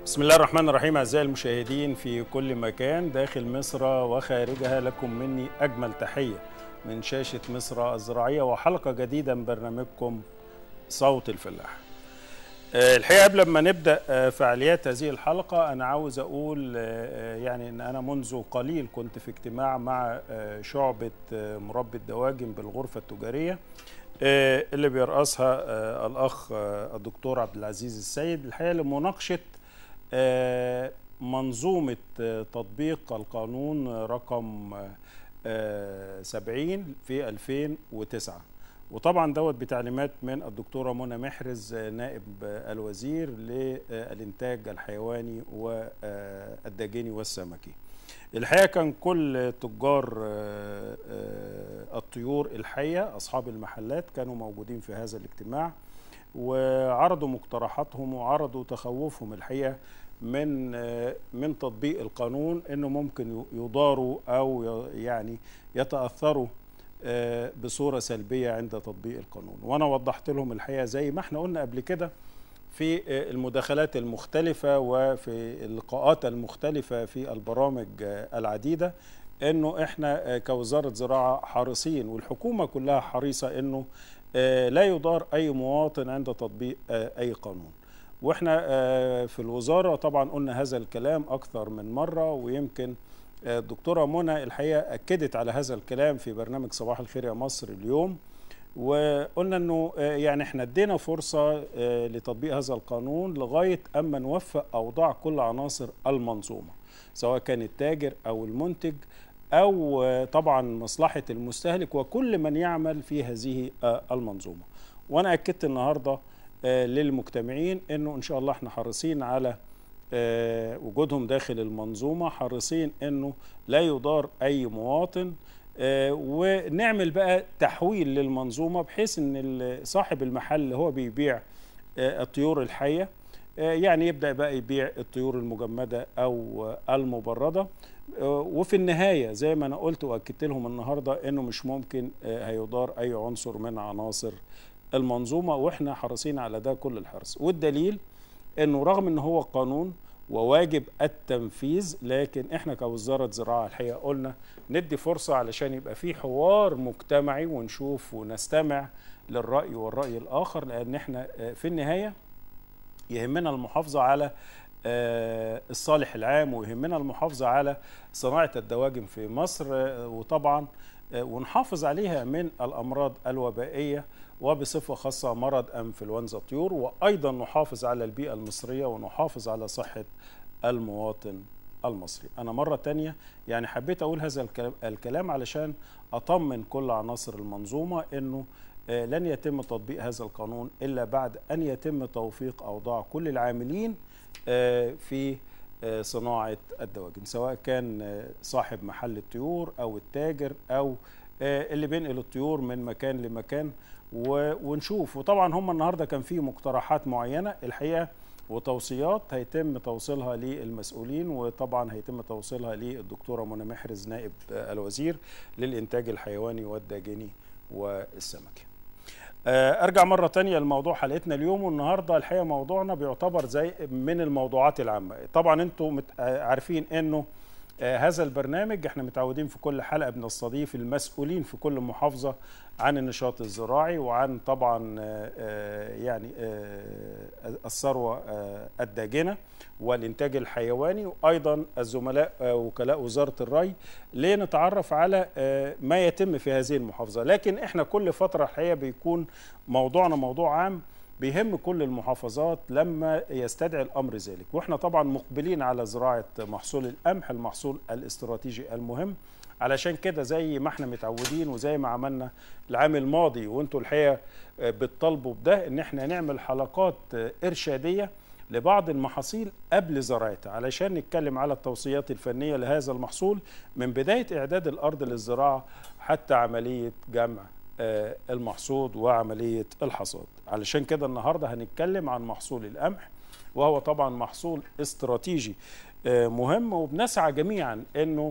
بسم الله الرحمن الرحيم أعزائي المشاهدين في كل مكان داخل مصر وخارجها لكم مني أجمل تحية من شاشة مصر الزراعية وحلقة جديدة من برنامجكم صوت الفلاح الحقيقة قبل ما نبدأ فعاليات هذه الحلقة أنا عاوز أقول يعني أن أنا منذ قليل كنت في اجتماع مع شعبة مربي الدواجن بالغرفة التجارية اللي بيرأسها الأخ الدكتور عبد العزيز السيد الحقيقة لمناقشة منظومة تطبيق القانون رقم 70 في 2009 وطبعا دوت بتعليمات من الدكتورة منى محرز نائب الوزير للإنتاج الحيواني والداجيني والسمكي الحقيقة كان كل تجار الطيور الحية أصحاب المحلات كانوا موجودين في هذا الاجتماع وعرضوا مقترحاتهم وعرضوا تخوفهم الحقيقه من من تطبيق القانون انه ممكن يضاروا او يعني يتاثروا بصوره سلبيه عند تطبيق القانون وانا وضحت لهم الحقيقه زي ما احنا قلنا قبل كده في المداخلات المختلفه وفي اللقاءات المختلفه في البرامج العديده انه احنا كوزاره زراعه حريصين والحكومه كلها حريصه انه لا يضار اي مواطن عند تطبيق اي قانون واحنا في الوزاره طبعا قلنا هذا الكلام اكثر من مره ويمكن الدكتوره منى الحقيقه اكدت على هذا الكلام في برنامج صباح الخير يا مصر اليوم وقلنا انه يعني احنا ادينا فرصه لتطبيق هذا القانون لغايه اما نوفق اوضاع كل عناصر المنظومه سواء كان التاجر او المنتج او طبعا مصلحه المستهلك وكل من يعمل في هذه المنظومه وانا اكدت النهارده للمجتمعين انه ان شاء الله احنا حريصين على وجودهم داخل المنظومه حريصين انه لا يضار اي مواطن ونعمل بقى تحويل للمنظومه بحيث ان صاحب المحل اللي هو بيبيع الطيور الحيه يعني يبدا بقى يبيع الطيور المجمده او المبرده وفي النهايه زي ما انا قلت واكدت لهم النهارده انه مش ممكن هيدار اي عنصر من عناصر المنظومه واحنا حريصين على ده كل الحرص والدليل انه رغم ان هو قانون وواجب التنفيذ لكن احنا كوزاره زراعه الحقيقه قلنا ندي فرصه علشان يبقى في حوار مجتمعي ونشوف ونستمع للراي والراي الاخر لان احنا في النهايه يهمنا المحافظه على الصالح العام ويهمنا المحافظه على صناعه الدواجن في مصر وطبعا ونحافظ عليها من الامراض الوبائيه وبصفه خاصه مرض انفلونزا الطيور وايضا نحافظ على البيئه المصريه ونحافظ على صحه المواطن المصري انا مره تانية يعني حبيت اقول هذا الكلام علشان اطمن كل عناصر المنظومه انه لن يتم تطبيق هذا القانون الا بعد ان يتم توفيق اوضاع كل العاملين في صناعه الدواجن سواء كان صاحب محل الطيور او التاجر او اللي بينقل الطيور من مكان لمكان ونشوف وطبعا هم النهارده كان في مقترحات معينه الحقيقه وتوصيات هيتم توصيلها للمسؤولين وطبعا هيتم توصيلها للدكتوره منى محرز نائب الوزير للانتاج الحيواني والداجني والسمكي. ارجع مره تانية لموضوع حلقتنا اليوم والنهارده الحقيقه موضوعنا بيعتبر زي من الموضوعات العامه طبعا انتم عارفين انه هذا البرنامج احنا متعودين في كل حلقه بنستضيف المسؤولين في كل محافظه عن النشاط الزراعي وعن طبعا يعني الثروه الداجنه والانتاج الحيواني وايضا الزملاء وكلاء وزاره الري لنتعرف على ما يتم في هذه المحافظه لكن احنا كل فتره الحقيقه بيكون موضوعنا موضوع عام بيهم كل المحافظات لما يستدعي الامر ذلك واحنا طبعا مقبلين على زراعه محصول القمح المحصول الاستراتيجي المهم علشان كده زي ما احنا متعودين وزي ما عملنا العام الماضي وانتوا الحقيقه بتطالبوا بده ان احنا نعمل حلقات ارشاديه لبعض المحاصيل قبل زراعتها علشان نتكلم على التوصيات الفنيه لهذا المحصول من بدايه اعداد الارض للزراعه حتى عمليه جمع المحصود وعمليه الحصاد علشان كده النهارده هنتكلم عن محصول القمح وهو طبعا محصول استراتيجي مهم وبنسعى جميعا انه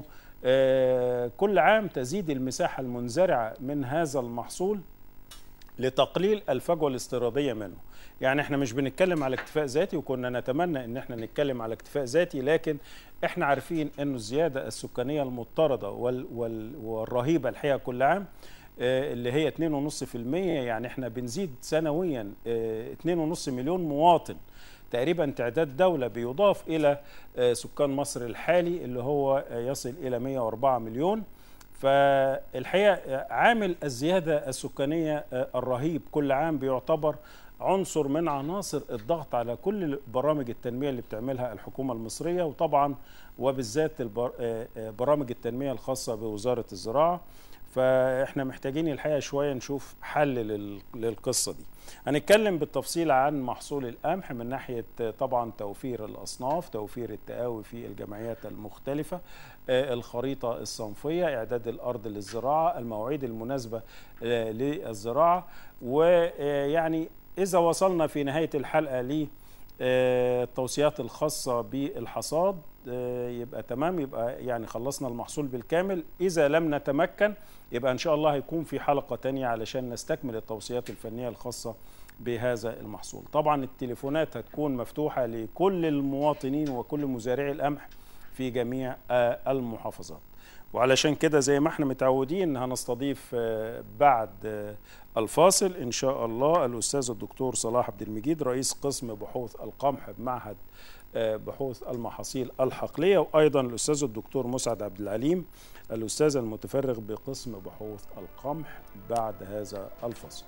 كل عام تزيد المساحه المنزرعه من هذا المحصول لتقليل الفجوه الاستيراديه منه يعني احنا مش بنتكلم على اكتفاء ذاتي وكنا نتمنى ان احنا نتكلم على اكتفاء ذاتي لكن احنا عارفين انه الزياده السكانيه المضطرده وال وال والرهيبه الحقيقه كل عام آه، اللي هي 2.5% يعني احنا بنزيد سنويا آه، 2.5 مليون مواطن تقريبا تعداد دولة بيضاف إلى آه، سكان مصر الحالي اللي هو آه، يصل إلى 104 مليون فالحقيقة آه، عامل الزيادة السكانية آه، الرهيب كل عام بيعتبر عنصر من عناصر الضغط على كل برامج التنمية اللي بتعملها الحكومة المصرية وطبعا وبالذات البر- آه، آه، برامج التنمية الخاصة بوزارة الزراعة فاحنا محتاجين الحقيقه شويه نشوف حل لل- للقصه دي. هنتكلم بالتفصيل عن محصول القمح من ناحيه آه، طبعا توفير الاصناف، توفير التقاوي في الجمعيات المختلفه، آه، الخريطه الصنفيه، اعداد الارض للزراعه، المواعيد المناسبه آه، للزراعه ويعني اذا وصلنا في نهايه الحلقه ل آه، التوصيات الخاصة بالحصاد آه، يبقى تمام يبقى يعني خلصنا المحصول بالكامل إذا لم نتمكن يبقى إن شاء الله هيكون في حلقة تانية علشان نستكمل التوصيات الفنية الخاصة بهذا المحصول طبعا التليفونات هتكون مفتوحة لكل المواطنين وكل مزارعي القمح في جميع آه، المحافظات وعلشان كده زي ما احنا متعودين هنستضيف آه، بعد آه، الفاصل ان شاء الله الاستاذ الدكتور صلاح عبد المجيد رئيس قسم بحوث القمح بمعهد آه، بحوث المحاصيل الحقليه وايضا الاستاذ الدكتور مسعد عبد العليم الاستاذ المتفرغ بقسم بحوث القمح بعد هذا الفصل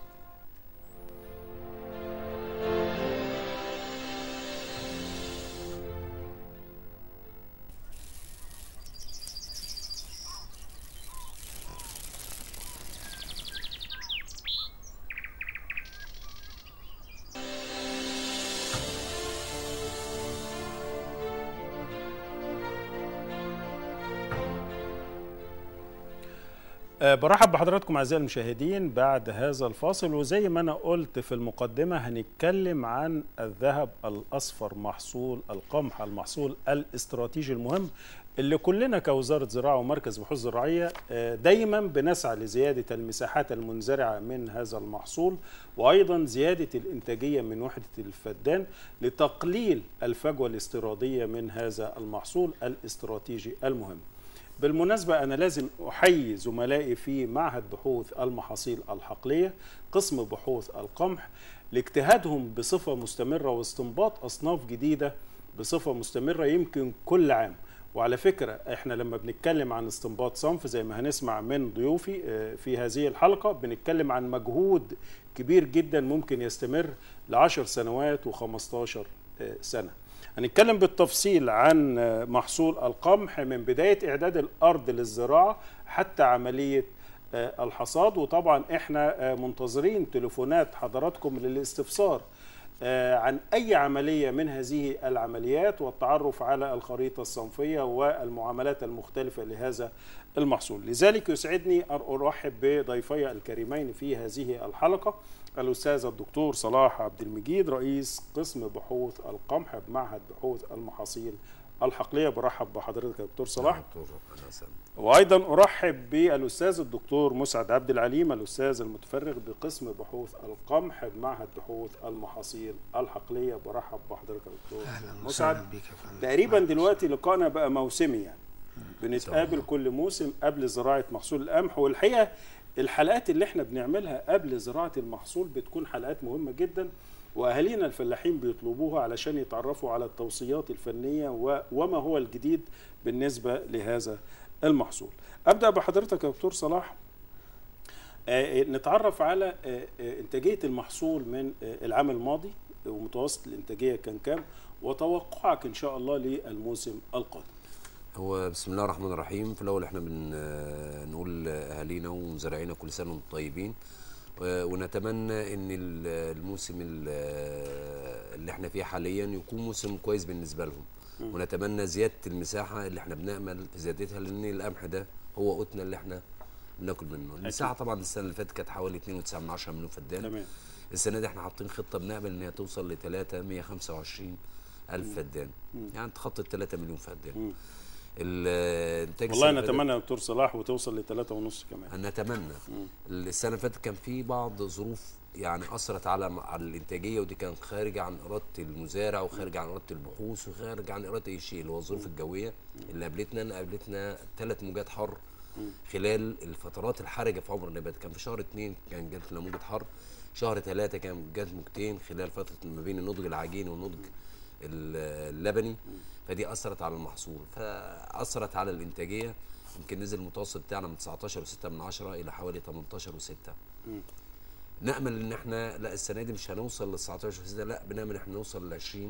آه، برحب بحضراتكم اعزائي المشاهدين بعد هذا الفاصل وزي ما انا قلت في المقدمه هنتكلم عن الذهب الاصفر محصول القمح المحصول الاستراتيجي المهم اللي كلنا كوزاره زراعه ومركز بحوث زراعيه آه، دايما بنسعى لزياده المساحات المنزرعه من هذا المحصول وايضا زياده الانتاجيه من وحده الفدان لتقليل الفجوه الاستيراديه من هذا المحصول الاستراتيجي المهم. بالمناسبة أنا لازم أحيي زملائي في معهد بحوث المحاصيل الحقلية قسم بحوث القمح لاجتهادهم بصفة مستمرة واستنباط أصناف جديدة بصفة مستمرة يمكن كل عام وعلى فكرة احنا لما بنتكلم عن استنباط صنف زي ما هنسمع من ضيوفي آه، في هذه الحلقة بنتكلم عن مجهود كبير جدا ممكن يستمر لعشر سنوات و15 سنة هنتكلم بالتفصيل عن محصول القمح من بداية إعداد الأرض للزراعة حتى عملية آه، الحصاد وطبعا احنا آه، منتظرين تليفونات حضراتكم للاستفسار آه، عن أي عملية من هذه العمليات والتعرف على الخريطة الصنفية والمعاملات المختلفة لهذا المحصول لذلك يسعدني أن أرحب بضيفي الكريمين في هذه الحلقة الأستاذ الدكتور صلاح عبد المجيد رئيس قسم بحوث القمح بمعهد بحوث المحاصيل الحقلية برحب بحضرتك يا دكتور صلاح وايضا ارحب بالاستاذ الدكتور مسعد عبد العليم الاستاذ المتفرغ بقسم بحوث القمح بمعهد بحوث المحاصيل الحقليه برحب بحضرتك يا دكتور اهلا وسهلا مسعد بك يا فندم تقريبا دلوقتي لقائنا بقى موسمي يعني بنتقابل كل موسم قبل زراعه محصول القمح والحقيقه الحلقات اللي احنا بنعملها قبل زراعه المحصول بتكون حلقات مهمه جدا واهالينا الفلاحين بيطلبوها علشان يتعرفوا على التوصيات الفنيه و- وما هو الجديد بالنسبه لهذا المحصول. ابدا بحضرتك يا دكتور صلاح آه، نتعرف على آه، آه، انتاجيه المحصول من آه، العام الماضي ومتوسط الانتاجيه كان كام وتوقعك ان شاء الله للموسم القادم. هو بسم الله الرحمن الرحيم في الاول احنا بنقول لاهالينا ومزارعينا كل سنه وانتم طيبين و- ونتمنى ان ال- الموسم ال- اللي احنا فيه حاليا يكون موسم كويس بالنسبه لهم ونتمنى زياده المساحه اللي احنا بنامل في زيادتها لان القمح ده هو قوتنا اللي احنا بناكل منه المساحه طبعا السنه اللي فاتت كانت حوالي 2.9 مليون فدان تمام السنه دي احنا حاطين خطه بنامل ان هي توصل ل 3 125 الف فدان يعني تخطي ال 3 مليون فدان مم. الانتاج والله السنة اللي نتمنى يا دكتور صلاح وتوصل لثلاثة ونص كمان فاتت- نتمنى السنه اللي فاتت كان في بعض ظروف يعني اثرت على على الانتاجيه ودي كانت خارجه عن اراده المزارع وخارجه عن اراده البحوث وخارجه عن اراده اي شيء اللي هو الظروف الجويه اللي قابلتنا إن قابلتنا ثلاث موجات حر خلال الفترات الحرجه في عمر النبات كان في شهر اثنين كان جات لنا موجه حر شهر ثلاثة كان جات موجتين خلال فترة ما بين النضج العجيني والنضج ال- اللبني فدي أثرت على المحصول فأثرت على الإنتاجية يمكن نزل المتوسط بتاعنا من 19 و6 من 10 إلى حوالي 18 و6 نأمل إن إحنا لا السنة دي مش هنوصل لل 19 و6 لا بنأمل إن إحنا نوصل ل 20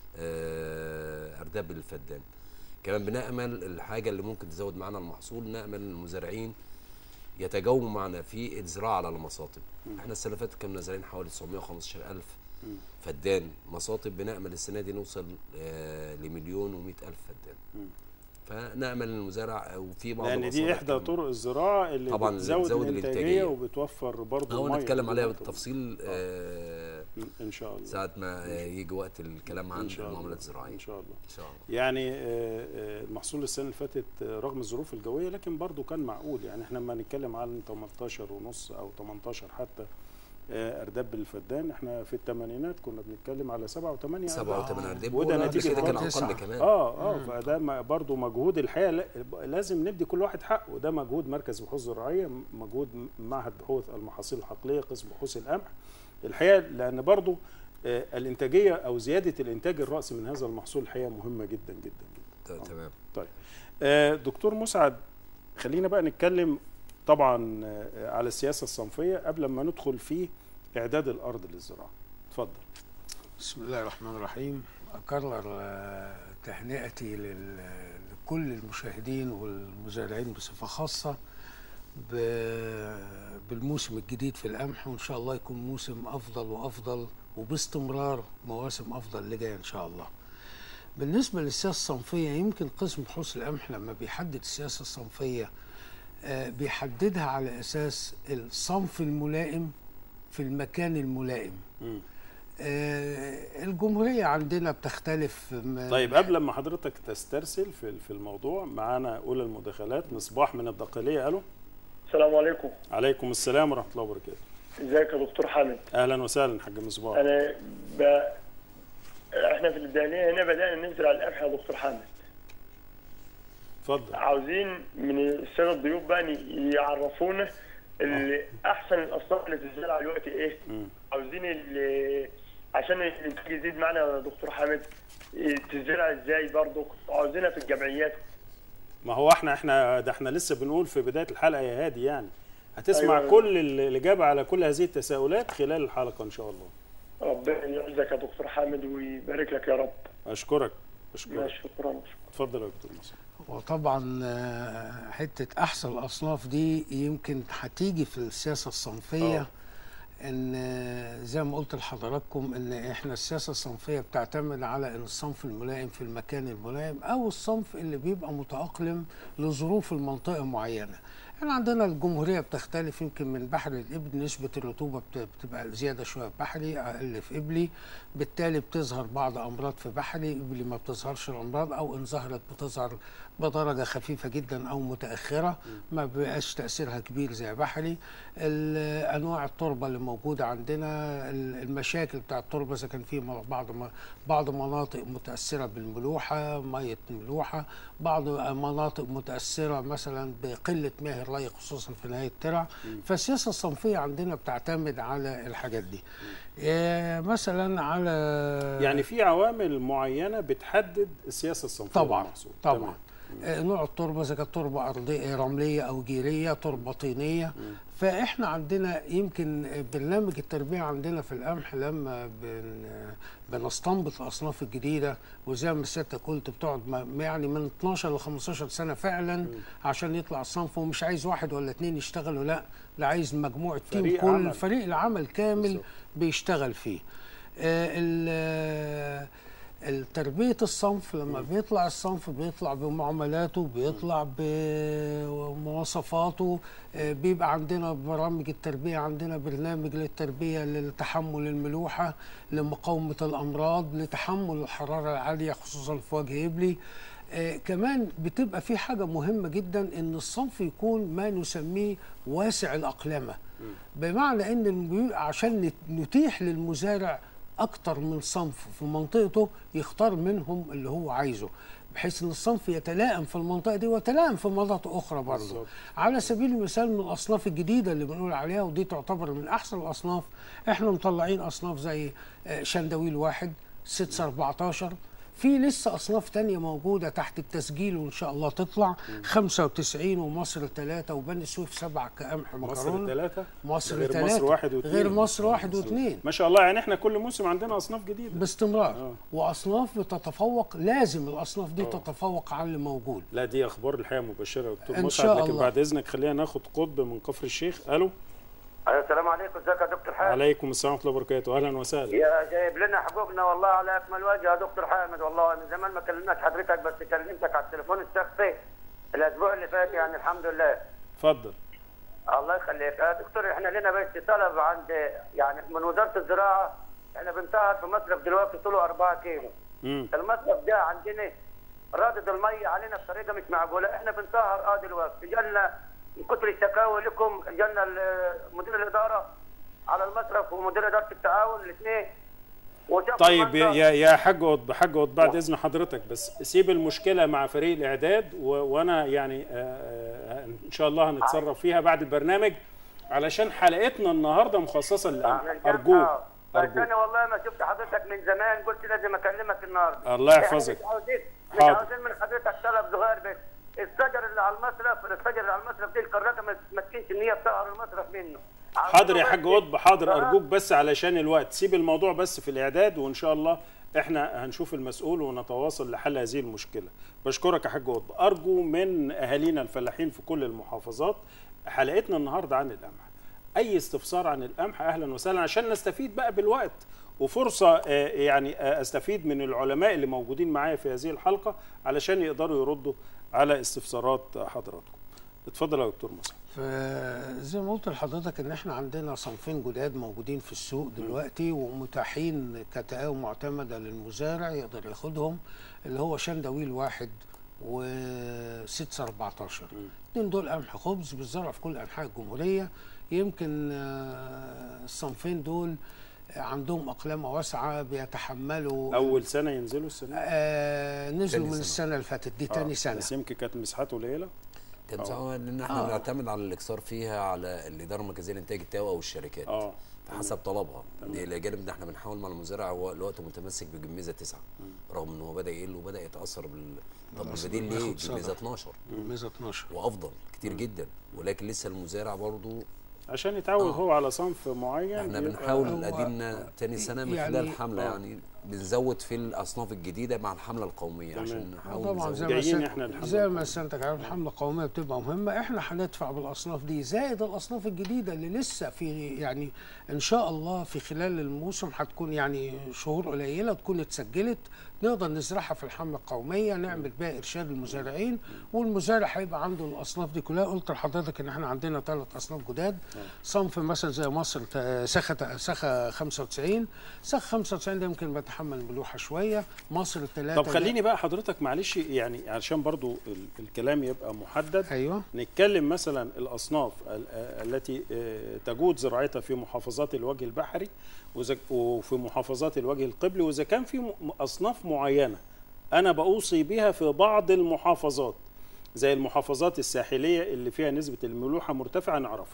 آه، أرداب للفدان كمان بنأمل الحاجة اللي ممكن تزود معانا المحصول نأمل إن المزارعين يتجاوبوا معنا في الزراعه على المصاطب احنا السنه اللي فاتت كنا زارعين حوالي 915 الف فدان مصاطب بنامل السنه دي نوصل آه لمليون و100 الف فدان فنامل ان المزارع وفي بعض لان دي المصانع احدى كمان- طرق الزراعه اللي طبعاً اللي بتزود, بتزود الانتاجيه الإنتاجية. وبتوفر برضه هو ميه نتكلم عليها بالوقت. بالتفصيل آه ان شاء الله ساعه ما آه، يجي وقت الكلام عن ان شاء الله المعاملات الزراعيه ان شاء الله ان شاء الله يعني آه، آه، المحصول السنه اللي فاتت آه، رغم الظروف الجويه لكن برضه كان معقول يعني احنا لما نتكلم عن 18 ونص او 18 حتى آه، ارداب بالفدان احنا في الثمانينات كنا بنتكلم على 7 و8 7 و8 ارداب وده وقبل نتيجة كده كان برضه اقل تسعة. كمان اه اه فده م- برضه مجهود الحقيقه لا- لازم ندي كل واحد حقه ده مجهود مركز بحوث الزراعيه مجهود م- معهد بحوث المحاصيل الحقليه قسم بحوث القمح الحقيقه لان برضه آه، الانتاجيه او زياده الانتاج الراسي من هذا المحصول الحقيقه مهمه جدا جدا جدا ت- تمام طيب آه، دكتور مسعد خلينا بقى نتكلم طبعا آه، على السياسه الصنفيه قبل ما ندخل في اعداد الارض للزراعه اتفضل بسم الله الرحمن الرحيم أكرر آه، تهنئتي لل- لكل المشاهدين والمزارعين بصفة خاصة ب- بالموسم الجديد في القمح وإن شاء الله يكون موسم أفضل وأفضل وباستمرار مواسم أفضل اللي جاية إن شاء الله بالنسبة للسياسة الصنفية يمكن قسم بحوث القمح لما بيحدد السياسة الصنفية آه، بيحددها على أساس الصنف الملائم في المكان الملائم آه، الجمهورية عندنا بتختلف من طيب قبل ما حضرتك تسترسل في في الموضوع معانا اولى المداخلات مصباح من الدقيليه الو السلام عليكم عليكم السلام ورحمه الله وبركاته ازيك يا دكتور حامد اهلا وسهلا حاج مصباح انا ب... احنا في الدهليه هنا بدانا نزرع القمح يا دكتور حامد اتفضل عاوزين من الساده الضيوف بقى ن- يعرفونا اللي احسن الاصناف اللي تزرع دلوقتي ايه عاوزين اللي عشان الانتاج يزيد معنا يا دكتور حامد إيه، تزرع ازاي برضه عاوزينها في الجمعيات ما هو احنا احنا ده احنا لسه بنقول في بدايه الحلقه يا هادي يعني هتسمع أيوة. كل ال- الاجابه على كل هذه التساؤلات خلال الحلقه ان شاء الله ربنا يعزك يا دكتور حامد ويبارك لك يا رب اشكرك اشكرك ماشي شكرا اتفضل يا دكتور مصطفى وطبعا آه، حتة أحسن الأصناف دي يمكن هتيجي في السياسة الصنفية آه. ان آه، زي ما قلت لحضراتكم ان احنا السياسه الصنفيه بتعتمد على ان الصنف الملائم في المكان الملائم او الصنف اللي بيبقى متاقلم لظروف المنطقه معينه احنا عندنا الجمهوريه بتختلف يمكن من بحر الابل نسبه الرطوبه بت- بتبقى زياده شويه في بحري اقل في ابلي بالتالي بتظهر بعض امراض في بحري ابلي ما بتظهرش الامراض او ان ظهرت بتظهر بدرجه خفيفه جدا او متاخره ما بيبقاش تاثيرها كبير زي بحري ال- انواع التربه اللي موجوده عندنا ال- المشاكل بتاع التربه اذا كان في م- بعض م- بعض مناطق متاثره بالملوحه ميه ملوحه بعض مناطق متاثره مثلا بقله مياه الري خصوصا في نهايه الترع فالسياسه الصنفيه عندنا بتعتمد على الحاجات دي إيه مثلا على يعني في عوامل معينه بتحدد السياسه الصنفيه طبعا للمحصول. طبعا تمام. آه، نوع التربه اذا كانت تربه ارضيه رمليه او جيريه تربه طينيه فاحنا عندنا يمكن برنامج التربيه عندنا في القمح لما بن بنستنبط الاصناف الجديده وزي ما سيادتك قلت بتقعد م- يعني من 12 ل 15 سنه فعلا عشان يطلع الصنف ومش عايز واحد ولا اتنين يشتغلوا لا ده عايز مجموعه تيم فريق كل عمل. فريق العمل كامل بالظبط. بيشتغل فيه آه، ال- التربية الصنف لما بيطلع الصنف بيطلع بمعاملاته بيطلع بمواصفاته آه، بيبقى عندنا برامج التربية عندنا برنامج للتربية لتحمل الملوحة لمقاومة الأمراض لتحمل الحرارة العالية خصوصا في وجه إبلي آه كمان بتبقى في حاجه مهمه جدا ان الصنف يكون ما نسميه واسع الاقلمه بمعنى ان البيو- عشان نت- نتيح للمزارع اكتر من صنف في منطقته يختار منهم اللي هو عايزه بحيث ان الصنف يتلائم في المنطقه دي ويتلائم في مناطق اخرى برضه بالظبط. على سبيل المثال من الاصناف الجديده اللي بنقول عليها ودي تعتبر من احسن الاصناف احنا مطلعين اصناف زي آه، شندويل واحد 6 14 في لسه اصناف تانية موجوده تحت التسجيل وان شاء الله تطلع 95 ومصر ثلاثة وبني سويف سبع كقمح مصر مكرونه ثلاثة مصر غير ثلاثة مصر واحد واثنين غير مصر واحد واثنين ما شاء الله يعني احنا كل موسم عندنا اصناف جديده باستمرار آه. واصناف بتتفوق لازم الاصناف دي تتفوق على اللي موجود لا دي اخبار الحقيقه مبشره يا دكتور إن مسعد شاء لكن الله. بعد اذنك خلينا ناخد قطب من كفر الشيخ الو السلام عليكم ازيك يا دكتور حامد عليكم السلام ورحمه الله وبركاته اهلا وسهلا يا جايب لنا حقوقنا والله على اكمل وجه يا دكتور حامد والله من زمان ما كلمناش حضرتك بس كلمتك على التليفون الشخصي الاسبوع اللي فات يعني الحمد لله اتفضل الله يخليك يا دكتور احنا لنا بس طلب عند يعني من وزاره الزراعه احنا بنطهر في مصرف دلوقتي طوله 4 كيلو امم المصرف ده عندنا رادد الميه علينا بطريقه مش معقوله احنا بنطهر اه دلوقتي جالنا من كتر الشكاوى لكم جالنا ال- مدير الاداره على المصرف ومدير اداره التعاون الاثنين وشافوا طيب يا المنظر. يا يا حاج قطب حاج قطب بعد اذن حضرتك بس سيب المشكله مع فريق الاعداد و... وانا يعني آه، آه، ان شاء الله هنتصرف فيها بعد البرنامج علشان حلقتنا النهارده مخصصه للامن أنا الجامعة. ارجوك آه. بس ارجوك انا والله ما شفت حضرتك من زمان قلت لازم اكلمك النهارده الله يحفظك. إحنا مش عاوزين مش حاضر. عاوزين من حضرتك طلب صغير بس الشجر اللي على المصرف الشجر اللي على المصرف دي الكراكه ما ما تكونش ان هي بتقهر المصرف منه حاضر يا عاوزينه حاج بس- قطب حاضر آه. ارجوك بس علشان الوقت سيب الموضوع بس في الاعداد وان شاء الله احنا هنشوف المسؤول ونتواصل لحل هذه المشكله بشكرك يا حاج قطب ارجو من اهالينا الفلاحين في كل المحافظات حلقتنا النهارده عن القمح اي استفسار عن القمح اهلا وسهلا عشان نستفيد بقى بالوقت وفرصه آه، يعني آه، استفيد من العلماء اللي موجودين معايا في هذه الحلقه علشان يقدروا يردوا على استفسارات حضراتكم اتفضل يا دكتور مصعب فزي ما قلت لحضرتك ان احنا عندنا صنفين جداد موجودين في السوق دلوقتي ومتاحين كتقاوم معتمده للمزارع يقدر ياخدهم اللي هو شندويل واحد و 6 14 الاثنين دول قمح خبز بالزرع في كل انحاء الجمهوريه يمكن آه، الصنفين دول عندهم اقلامه واسعه بيتحملوا اول سنه ينزلوا السنه آه نزلوا تاني من سنة. السنه اللي فاتت دي آه، تاني سنه بس يمكن كانت مساحات قليله كان سواء لان احنا بنعتمد على الاكثار فيها على الاداره المركزيه لانتاج التاوى او الشركات اه فحسب طلبها دي الى جانب ان احنا بنحاول مع المزارع هو الوقت متمسك بجميزه تسعه رغم ان هو بدا يقل وبدا يتاثر بال طب البديل ليه بياخد صدى. جميزه 12 ميزه 12 وافضل كتير جدا ولكن لسه المزارع برضه عشان يتعود هو على صنف معين احنا يبقى- بنحاول هو- ادينا تاني سنه من يعني- خلال الحمله آه. يعني بنزود في الاصناف الجديده مع الحمله القوميه تمام. عشان نحاول طبعا زي نزود ما جايين سنت- إحنا الحملة زي ما القومية. سنتك عارف الحمله القوميه بتبقى مهمه احنا هندفع بالاصناف دي زائد الاصناف الجديده اللي لسه في يعني ان شاء الله في خلال الموسم هتكون يعني شهور قليله تكون اتسجلت نقدر نزرعها في الحمله القوميه نعمل بيها ارشاد للمزارعين والمزارع هيبقى عنده الاصناف دي كلها قلت لحضرتك ان احنا عندنا ثلاث اصناف جداد صنف مثلا زي مصر تا- سخه سخه 95 سخه 95 ده يمكن بيتحمل الملوحه شويه مصر الثلاثه طب خليني بقى حضرتك معلش يعني عشان برضو ال- الكلام يبقى محدد ايوه نتكلم مثلا الاصناف ال- آه، التي آه، تجود زراعتها في محافظات الوجه البحري وإذا- وفي محافظات الوجه القبلي واذا كان في م- اصناف معينه انا باوصي بها في بعض المحافظات زي المحافظات الساحليه اللي فيها نسبه الملوحه مرتفعه نعرفها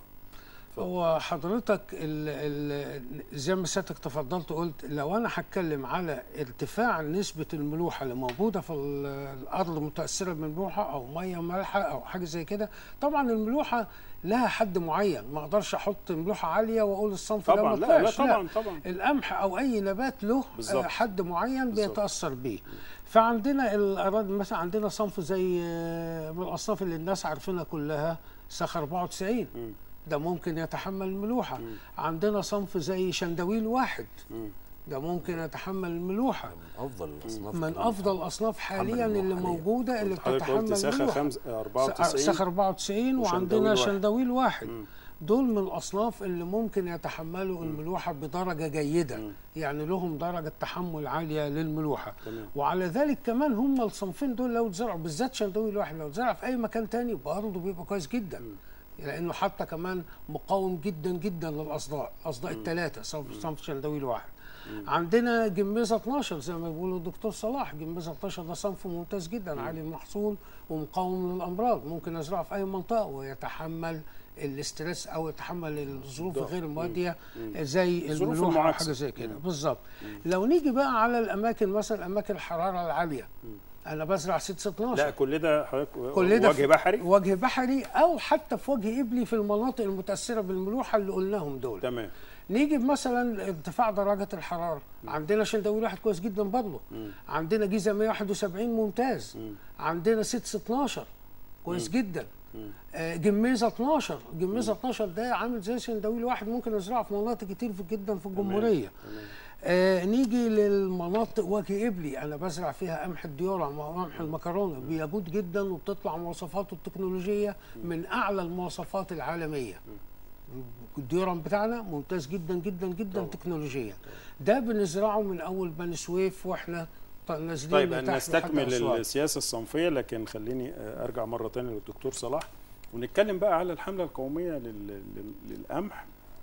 هو حضرتك ال ال زي ما سيادتك تفضلت قلت لو انا هتكلم على ارتفاع نسبه الملوحه اللي موجوده في ال- الارض متاثره بالملوحه او ميه مالحه او حاجه زي كده طبعا الملوحه لها حد معين ما اقدرش احط ملوحه عاليه واقول الصنف ده طبعا ما لا لا طلعش. طبعا طبعا القمح او اي نبات له بالظبط. آه، حد معين بالظبط. بيتاثر بيه فعندنا الاراضي مثلا عندنا صنف زي آه، من الاصناف اللي الناس عارفينها كلها سخ 94 ده ممكن يتحمل الملوحه عندنا صنف زي شندويل واحد مم. ده ممكن يتحمل الملوحه من افضل الاصناف من كمان. افضل الاصناف حاليا الملوحة اللي حاليا. موجوده اللي حضرتك قلت بتتحمل ساخه الملوحه خمس- 94 سخ 94 وشندويل وعندنا واحد. شندويل واحد دول من الاصناف اللي ممكن يتحملوا الملوحه بدرجه جيده يعني لهم درجه تحمل عاليه للملوحه تمام. وعلى ذلك كمان هم الصنفين دول لو اتزرعوا بالذات شندوي الواحد لو اتزرع في اي مكان تاني برضه بيبقى كويس جدا لانه حتى كمان مقاوم جدا جدا للاصداء اصداء الثلاثه صنف صنف شندوي الواحد عندنا جميزه 12 زي ما بيقولوا الدكتور صلاح جميزه 12 ده صنف ممتاز جدا عالي المحصول ومقاوم للامراض ممكن ازرعه في اي منطقه ويتحمل الاسترس او يتحمل الظروف غير المواتيه زي الظروف الملوحه او المعاكسة. حاجه زي كده بالظبط لو نيجي بقى على الاماكن مثلا اماكن الحراره العاليه انا بزرع 6 12 لا كل ده حضرتك كل ده وجه في- بحري وجه بحري او حتى في وجه ابلي في المناطق المتاثره بالملوحه اللي قلناهم دول تمام نيجي مثلا ارتفاع درجه الحراره عندنا شندوي واحد كويس جدا برضه عندنا جيزه 171 ممتاز عندنا 6 12 كويس جدا آه، جميزه 12 جميزه 12 ده عامل زي شندوي واحد ممكن نزرعه في مناطق كتير في جدا في الجمهوريه آه نيجي للمناطق وجه ابلي انا بزرع فيها قمح الديورة وقمح المكرونه بيجود جدا وبتطلع مواصفاته التكنولوجيه من اعلى المواصفات العالميه الديورم بتاعنا ممتاز جدا جدا جدا تكنولوجيا ده بنزرعه من اول بني سويف واحنا ط- نازلين طيب لتحت أن لحد نستكمل أسوان. السياسة الصنفية لكن خليني آه، أرجع مرة تانية للدكتور صلاح ونتكلم بقى على الحملة القومية لل- لل- للقمح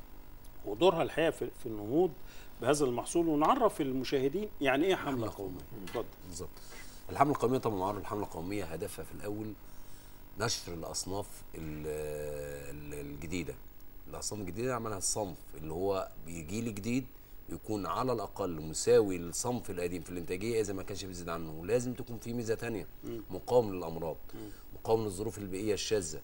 ودورها الحقيقة في في النهوض بهذا المحصول ونعرف المشاهدين يعني إيه حملة قومية اتفضل بالظبط الحمله القوميه طبعا معروف الحمله القوميه هدفها في الاول نشر الاصناف ال- ال- الجديده الاصناف الجديده عملها الصنف اللي هو بجيل جديد يكون على الاقل مساوي للصنف القديم في الانتاجيه اذا ما كانش بيزيد عنه ولازم تكون في ميزه تانية مقاوم للامراض مقاوم للظروف البيئيه الشاذه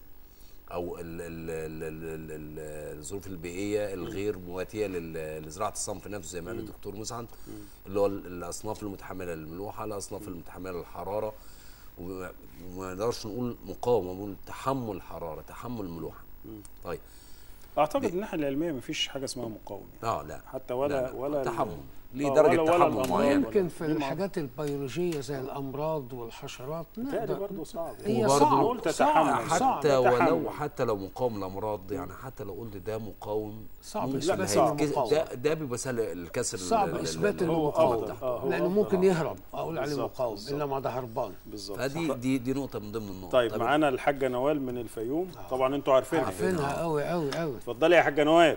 او ال- ال- ال- ال- ال- الظروف البيئيه الغير مواتيه لل- لزراعه الصنف نفسه زي ما قال الدكتور مسعد اللي هو ال- الاصناف المتحمله للملوحه الاصناف المتحمله للحراره وما وما نقدرش نقول مقاومه نقول تحمل حراره تحمل ملوحه طيب أعتقد الناحية العلمية مفيش حاجة اسمها مقاومة اه لا حتى ولا لا لا. ولا تحمل ليه آه، درجه ولا- ولا تحمل الأمراض معينه يمكن في دي الحاجات البيولوجيه زي الامراض والحشرات تقريبا نقدر برضه صعب هي وبرضه صعب قلت صعب تتحمل. صعب حتى ولو تحمل. حتى لو مقاوم الامراض يعني حتى لو قلت ده مقاوم صعب ممكن إثبات صعب. هيتكس- المقاومة. ده ده بيبقى سهل الكسر ال- صعب ال- ال- اثبات ال- هو المقاومه أفضل. آه، هو لانه أفضل. ممكن آه. يهرب اقول عليه بالظبط، مقاوم بالظبط. الا ما ده هربان بالظبط فدي دي دي نقطه من ضمن النقط طيب معانا الحاجة نوال من الفيوم طبعا انتوا عارفينها عارفينها قوي قوي قوي اتفضلي يا حاجة نوال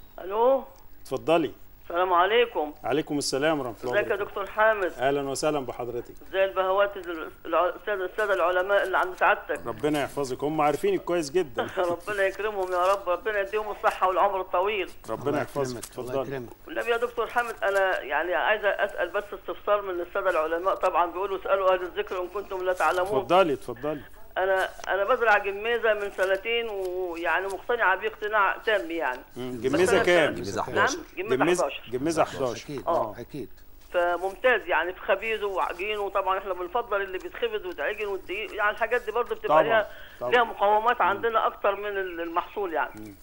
الو اتفضلي السلام عليكم عليكم السلام ورحمة الله ازيك يا وبركاته دكتور حامد اهلا وسهلا بحضرتك زي البهوات الع- الساده الساده العلماء اللي عند سعادتك ربنا يحفظك هم عارفينك كويس جدا ربنا يكرمهم يا رب ربنا يديهم الصحه والعمر الطويل ربنا الله يحفظك يكرمك، الله اتفضلي يكرمك والنبي يا دكتور حامد انا يعني عايزه اسال بس استفسار من الساده العلماء طبعا بيقولوا اسالوا اهل الذكر ان كنتم لا تعلمون اتفضلي اتفضلي انا انا بزرع جميزه من سنتين ويعني مقتنعه بيه اقتناع تام يعني مم، بس جميزة أنا- كام؟ جميزة نعم 11 جميزه جميزة 11 جميزة 11 اكيد آه. اكيد فممتاز يعني في خبيزه وعجينه وطبعا احنا بنفضل اللي بيتخبز ويتعجن والدقيق يعني الحاجات دي برضه بتبقى طبعاً، ليها طبعاً. ليها مقومات عندنا اكتر من المحصول يعني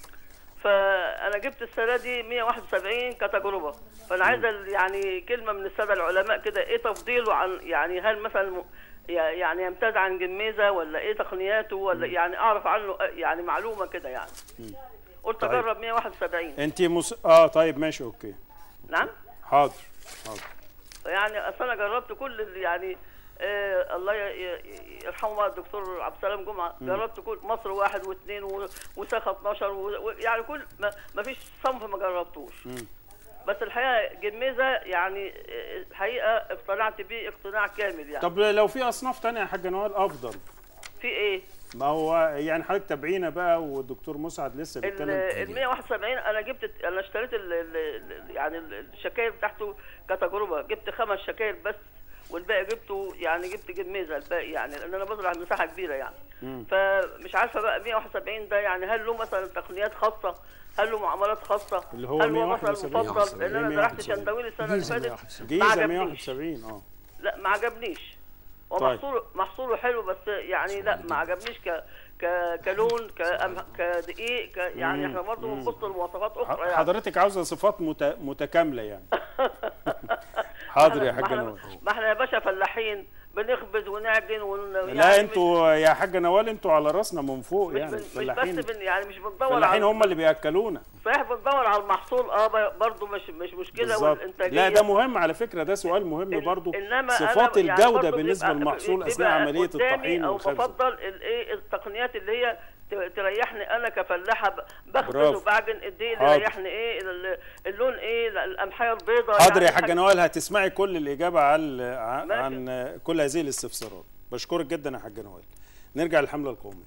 فانا جبت السنه دي 171 كتجربه فانا عايز يعني كلمه من الساده العلماء كده ايه تفضيله عن يعني هل مثلا م- يعني يمتاز عن جميزه ولا ايه تقنياته ولا يعني اعرف عنه يعني معلومه كده يعني قلت طيب. اجرب 171 انت مس... اه طيب ماشي اوكي نعم حاضر حاضر يعني اصل انا جربت كل اللي يعني آه الله ي- ي- يرحمه بقى الدكتور عبد السلام جمعه جربت كل مصر واحد واثنين و- وساخه 12 و- و- يعني كل ما, ما فيش صنف ما جربتوش بس الحقيقه جميزه يعني آه، الحقيقه اقتنعت بيه اقتناع كامل يعني طب لو في اصناف تانية يا حاجة نوال افضل في ايه؟ ما هو يعني حضرتك تابعينا بقى والدكتور مسعد لسه ال بيتكلم ال 171 انا جبت انا اشتريت ال ال ال- يعني ال- الشكاير بتاعته كتجربه جبت خمس شكاير بس والباقي جبته يعني جبت جميزه الباقي يعني لان انا بزرع مساحه كبيره يعني فمش عارفه بقى 171 ده يعني هل له مثلا تقنيات خاصه هل له معاملات خاصه اللي هو هل هو مثلا 171 مفضل لان انا زرعت 171. شندويل السنه اللي جيزة فاتت 171. ما جيزة عجبنيش 171 اه لا ما عجبنيش طيب. ومحصوله محصوله حلو بس يعني لا ما عجبنيش ك ك كلون كأم... كدقيق ك... يعني احنا برضه بنبص لمواصفات اخرى يعني حضرتك عاوزة صفات مت... متكاملة يعني حاضر يا ما حاجة احنا- نوال ما احنا يا باشا فلاحين بنخبز ونعجن ون... لا انتوا يا حاجه نوال انتوا على راسنا من فوق مش, يعني مش, مش الفلاحين بس بن يعني مش بندور الفلاحين على هم اللي بياكلونا صحيح بندور على المحصول اه برضه مش مش مشكله بالظبط والانتاجيه لا ده مهم على فكره ده سؤال مهم إن- برضو إنما صفات أنا يعني الجوده برضو بالنسبه بيبقى- للمحصول بيبقى اثناء عمليه قدامي الطحين او والخبز بفضل الايه التقنيات اللي هي ت- تريحني انا كفلاحه ب- بخبز برافو. وبعجن ايه اللي حاضر. يريحني ايه ال- اللون ايه القمحيه البيضاء حاضر يا يعني حاجه نوال هتسمعي كل الاجابه عن عن ماشي. عن كل هذه الاستفسارات بشكرك جدا يا حاجه نوال نرجع للحمله القوميه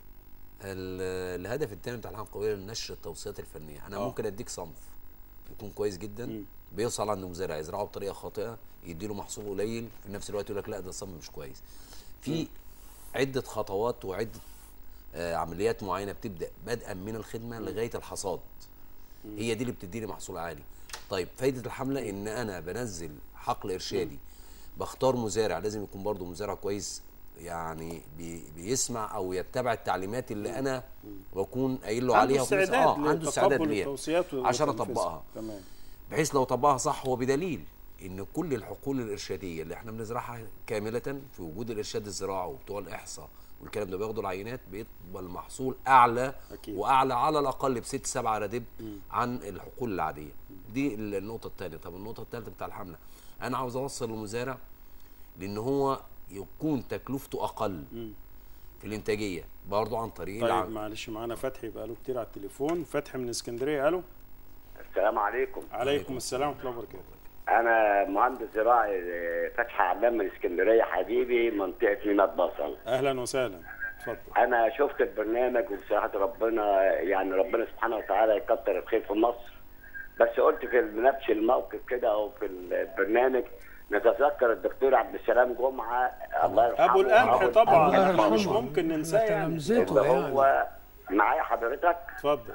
ال- الهدف الثاني بتاع الحمله القويه نشر التوصيات الفنيه انا آه. ممكن اديك صنف يكون كويس جدا بيوصل عند مزارع يزرعه بطريقه خاطئه يديله محصول قليل في نفس الوقت يقول لك لا ده صنف مش كويس في عده خطوات وعده آه عمليات معينه بتبدا بدءا من الخدمه لغايه الحصاد هي دي اللي بتديني محصول عالي طيب فايده الحمله ان انا بنزل حقل ارشادي بختار مزارع لازم يكون برضه مزارع كويس يعني بي بيسمع او يتبع التعليمات اللي انا بكون قايل له عنده عليها وفي نفس- استعداد اه عنده استعداد لتقبل ليها التوصيات عشان وتنفيذها. اطبقها تمام بحيث لو طبقها صح هو بدليل ان كل الحقول الارشاديه اللي احنا بنزرعها كامله في وجود الارشاد الزراعي وبتوع الاحصاء والكلام ده بياخدوا العينات بيبقى المحصول اعلى أكيد. واعلى على الاقل بست سبعة ردب عن الحقول العاديه دي النقطه الثانيه طب النقطه الثالثه بتاع الحمله انا عاوز اوصل للمزارع لان هو يكون تكلفته اقل في الانتاجيه برضه عن طريق طيب الع- معلش معانا فتحي بقاله كتير على التليفون فتحي من اسكندريه الو السلام عليكم عليكم السلام ورحمه الله وبركاته انا مهندس زراعي آه، فتحي علام من اسكندريه حبيبي منطقه ميناء بصل اهلا وسهلا اتفضل انا شفت البرنامج وبصراحه ربنا يعني ربنا سبحانه وتعالى يكتر الخير في مصر بس قلت في نفس الموقف كده او في البرنامج نتذكر الدكتور عبد السلام جمعه الله يرحمه ابو القمح أبو طبعا الله احنا مش يرحمه. ممكن ننساه يعني تلامذته اللي يعني هو معايا حضرتك اتفضل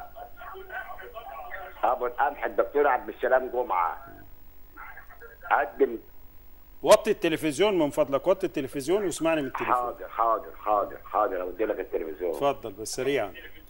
ابو القمح الدكتور عبد السلام جمعه قدم وطي التلفزيون من فضلك وطي التلفزيون واسمعني من التليفون حاضر حاضر حاضر حاضر اودي لك التلفزيون اتفضل بس سريعا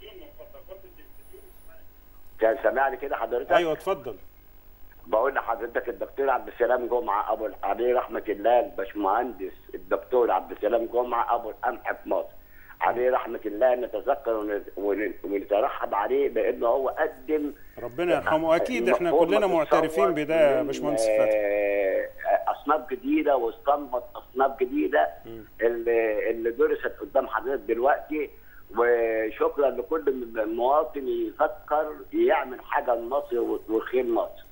كان سامعني كده حضرتك ايوه اتفضل بقول لحضرتك الدكتور عبد السلام جمعه ابو عليه رحمه الله الباشمهندس الدكتور عبد السلام جمعه ابو القمح في مصر عليه رحمه الله نتذكر ون- ون- ونترحب عليه لانه هو قدم ربنا يرحمه اكيد احنا المفروض كلنا ما معترفين تتصور بده يا من، باشمهندس فتحي آه، اصناف جديده واستنبط اصناف جديده اللي اللي درست قدام حضرتك دلوقتي وشكرا لكل من مواطن يفكر يعمل حاجه لمصر وخير مصر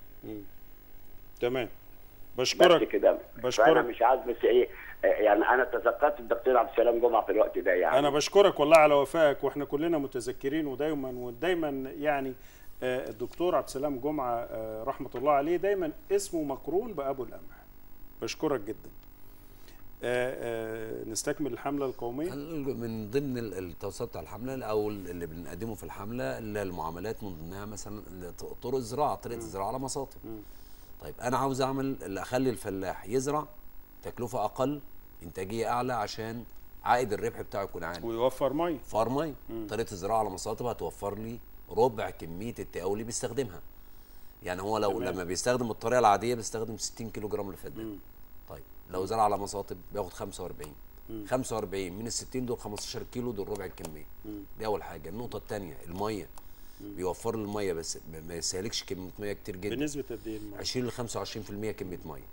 تمام بس بشكرك كده بشكرك. فانا مش عايز بس ايه آه، يعني انا تذكرت الدكتور عبد السلام جمعه في الوقت ده يعني انا بشكرك والله على وفائك واحنا كلنا متذكرين ودايما ودايما يعني آه، الدكتور عبد السلام جمعه آه، رحمه الله عليه دايما اسمه مقرون بابو القمح بشكرك جدا آه، آه، نستكمل الحمله القوميه ال- من ضمن ال- التوصيات بتاع الحمله او ال- اللي بنقدمه في الحمله اللي المعاملات من ضمنها مثلا ال- ط- طرق الزراعه طريقه الزراعه على مساطب طيب انا عاوز اعمل اللي اخلي الفلاح يزرع تكلفه اقل انتاجيه اعلى عشان عائد الربح بتاعه يكون عالي ويوفر ميه فارمي طريقه الزراعه على مساطب هتوفر لي ربع كميه التقاوي اللي بيستخدمها يعني هو لو تمام. لما بيستخدم الطريقه العاديه بيستخدم 60 كيلو جرام للفدان طيب لو زرع على مساطب بياخد 45 45 من ال 60 دول 15 كيلو دول ربع الكميه دي اول حاجه النقطه الثانيه الميه بيوفر لي الميه بس ما- ما يستهلكش كميه ميه كتير جدا بنسبه قد ايه الميه 20 ل 25% كميه ميه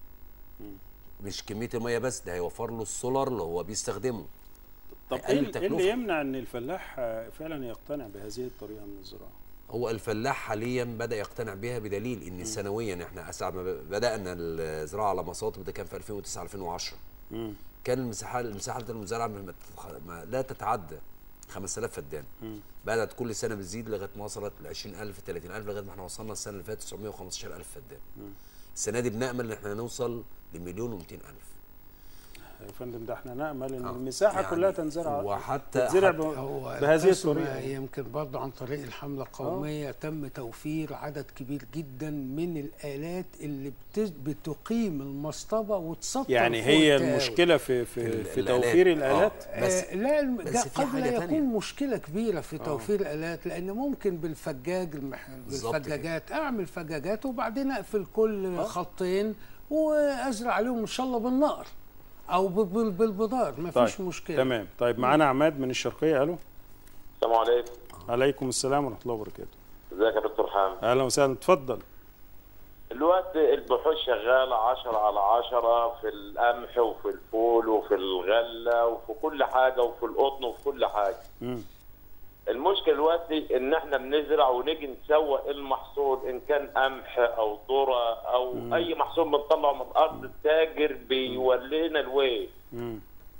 مش كميه الميه بس ده هيوفر له السولار اللي هو بيستخدمه طب هيقلل ايه إيه اللي التكلفة. يمنع ان الفلاح آه، فعلا يقتنع بهذه الطريقه من الزراعه هو الفلاح حاليا بدا يقتنع بها بدليل ان سنويا احنا ساعه ما بدانا الزراعه على مساطب ده كان في 2009 2010 كان المساحه المساحه المزارعه ما تتخ- ما لا تتعدى 5000 فدان بدات كل سنه بتزيد لغايه ما وصلت ل 20000 30000 لغايه ما احنا وصلنا السنه اللي فاتت 915000 فدان السنه دي بنامل ان احنا نوصل لمليون و200 الف يا فندم ده احنا نامل ان المساحه يعني كلها تنزرع وحتى تتزرع حتى- ب- هو بهذه القسم الطريقه يمكن برضه عن طريق الحملة القومية تم توفير عدد كبير جدا من الآلات اللي بت- بتقيم المصطبة وتسطر يعني فوق هي التهاوي. المشكله في في, ال- في الآلات. توفير آه. الالات بس آه لا الم- بس ده في قد حاجة لا تانية. يكون مشكلة كبيرة في توفير الآلات لأن ممكن بالفجاج المح... بالظبط بالفجاجات أعمل فجاجات وبعدين أقفل كل خطين وأزرع عليهم إن شاء الله بالنار او ب- بال- بالبضائع ما فيش طيب مشكله تمام طيب معانا عماد من الشرقيه الو السلام عليكم عليكم السلام ورحمه الله وبركاته ازيك يا دكتور حامد اهلا وسهلا اتفضل الوقت البحوث شغالة عشرة على عشرة في القمح وفي الفول وفي الغلة وفي كل حاجة وفي القطن وفي كل حاجة مم. المشكلة دلوقتي ان احنا بنزرع ونيجي نسوق المحصول ان كان قمح او ذرة او مم. اي محصول بنطلعه من الارض التاجر بيولينا الويل مم.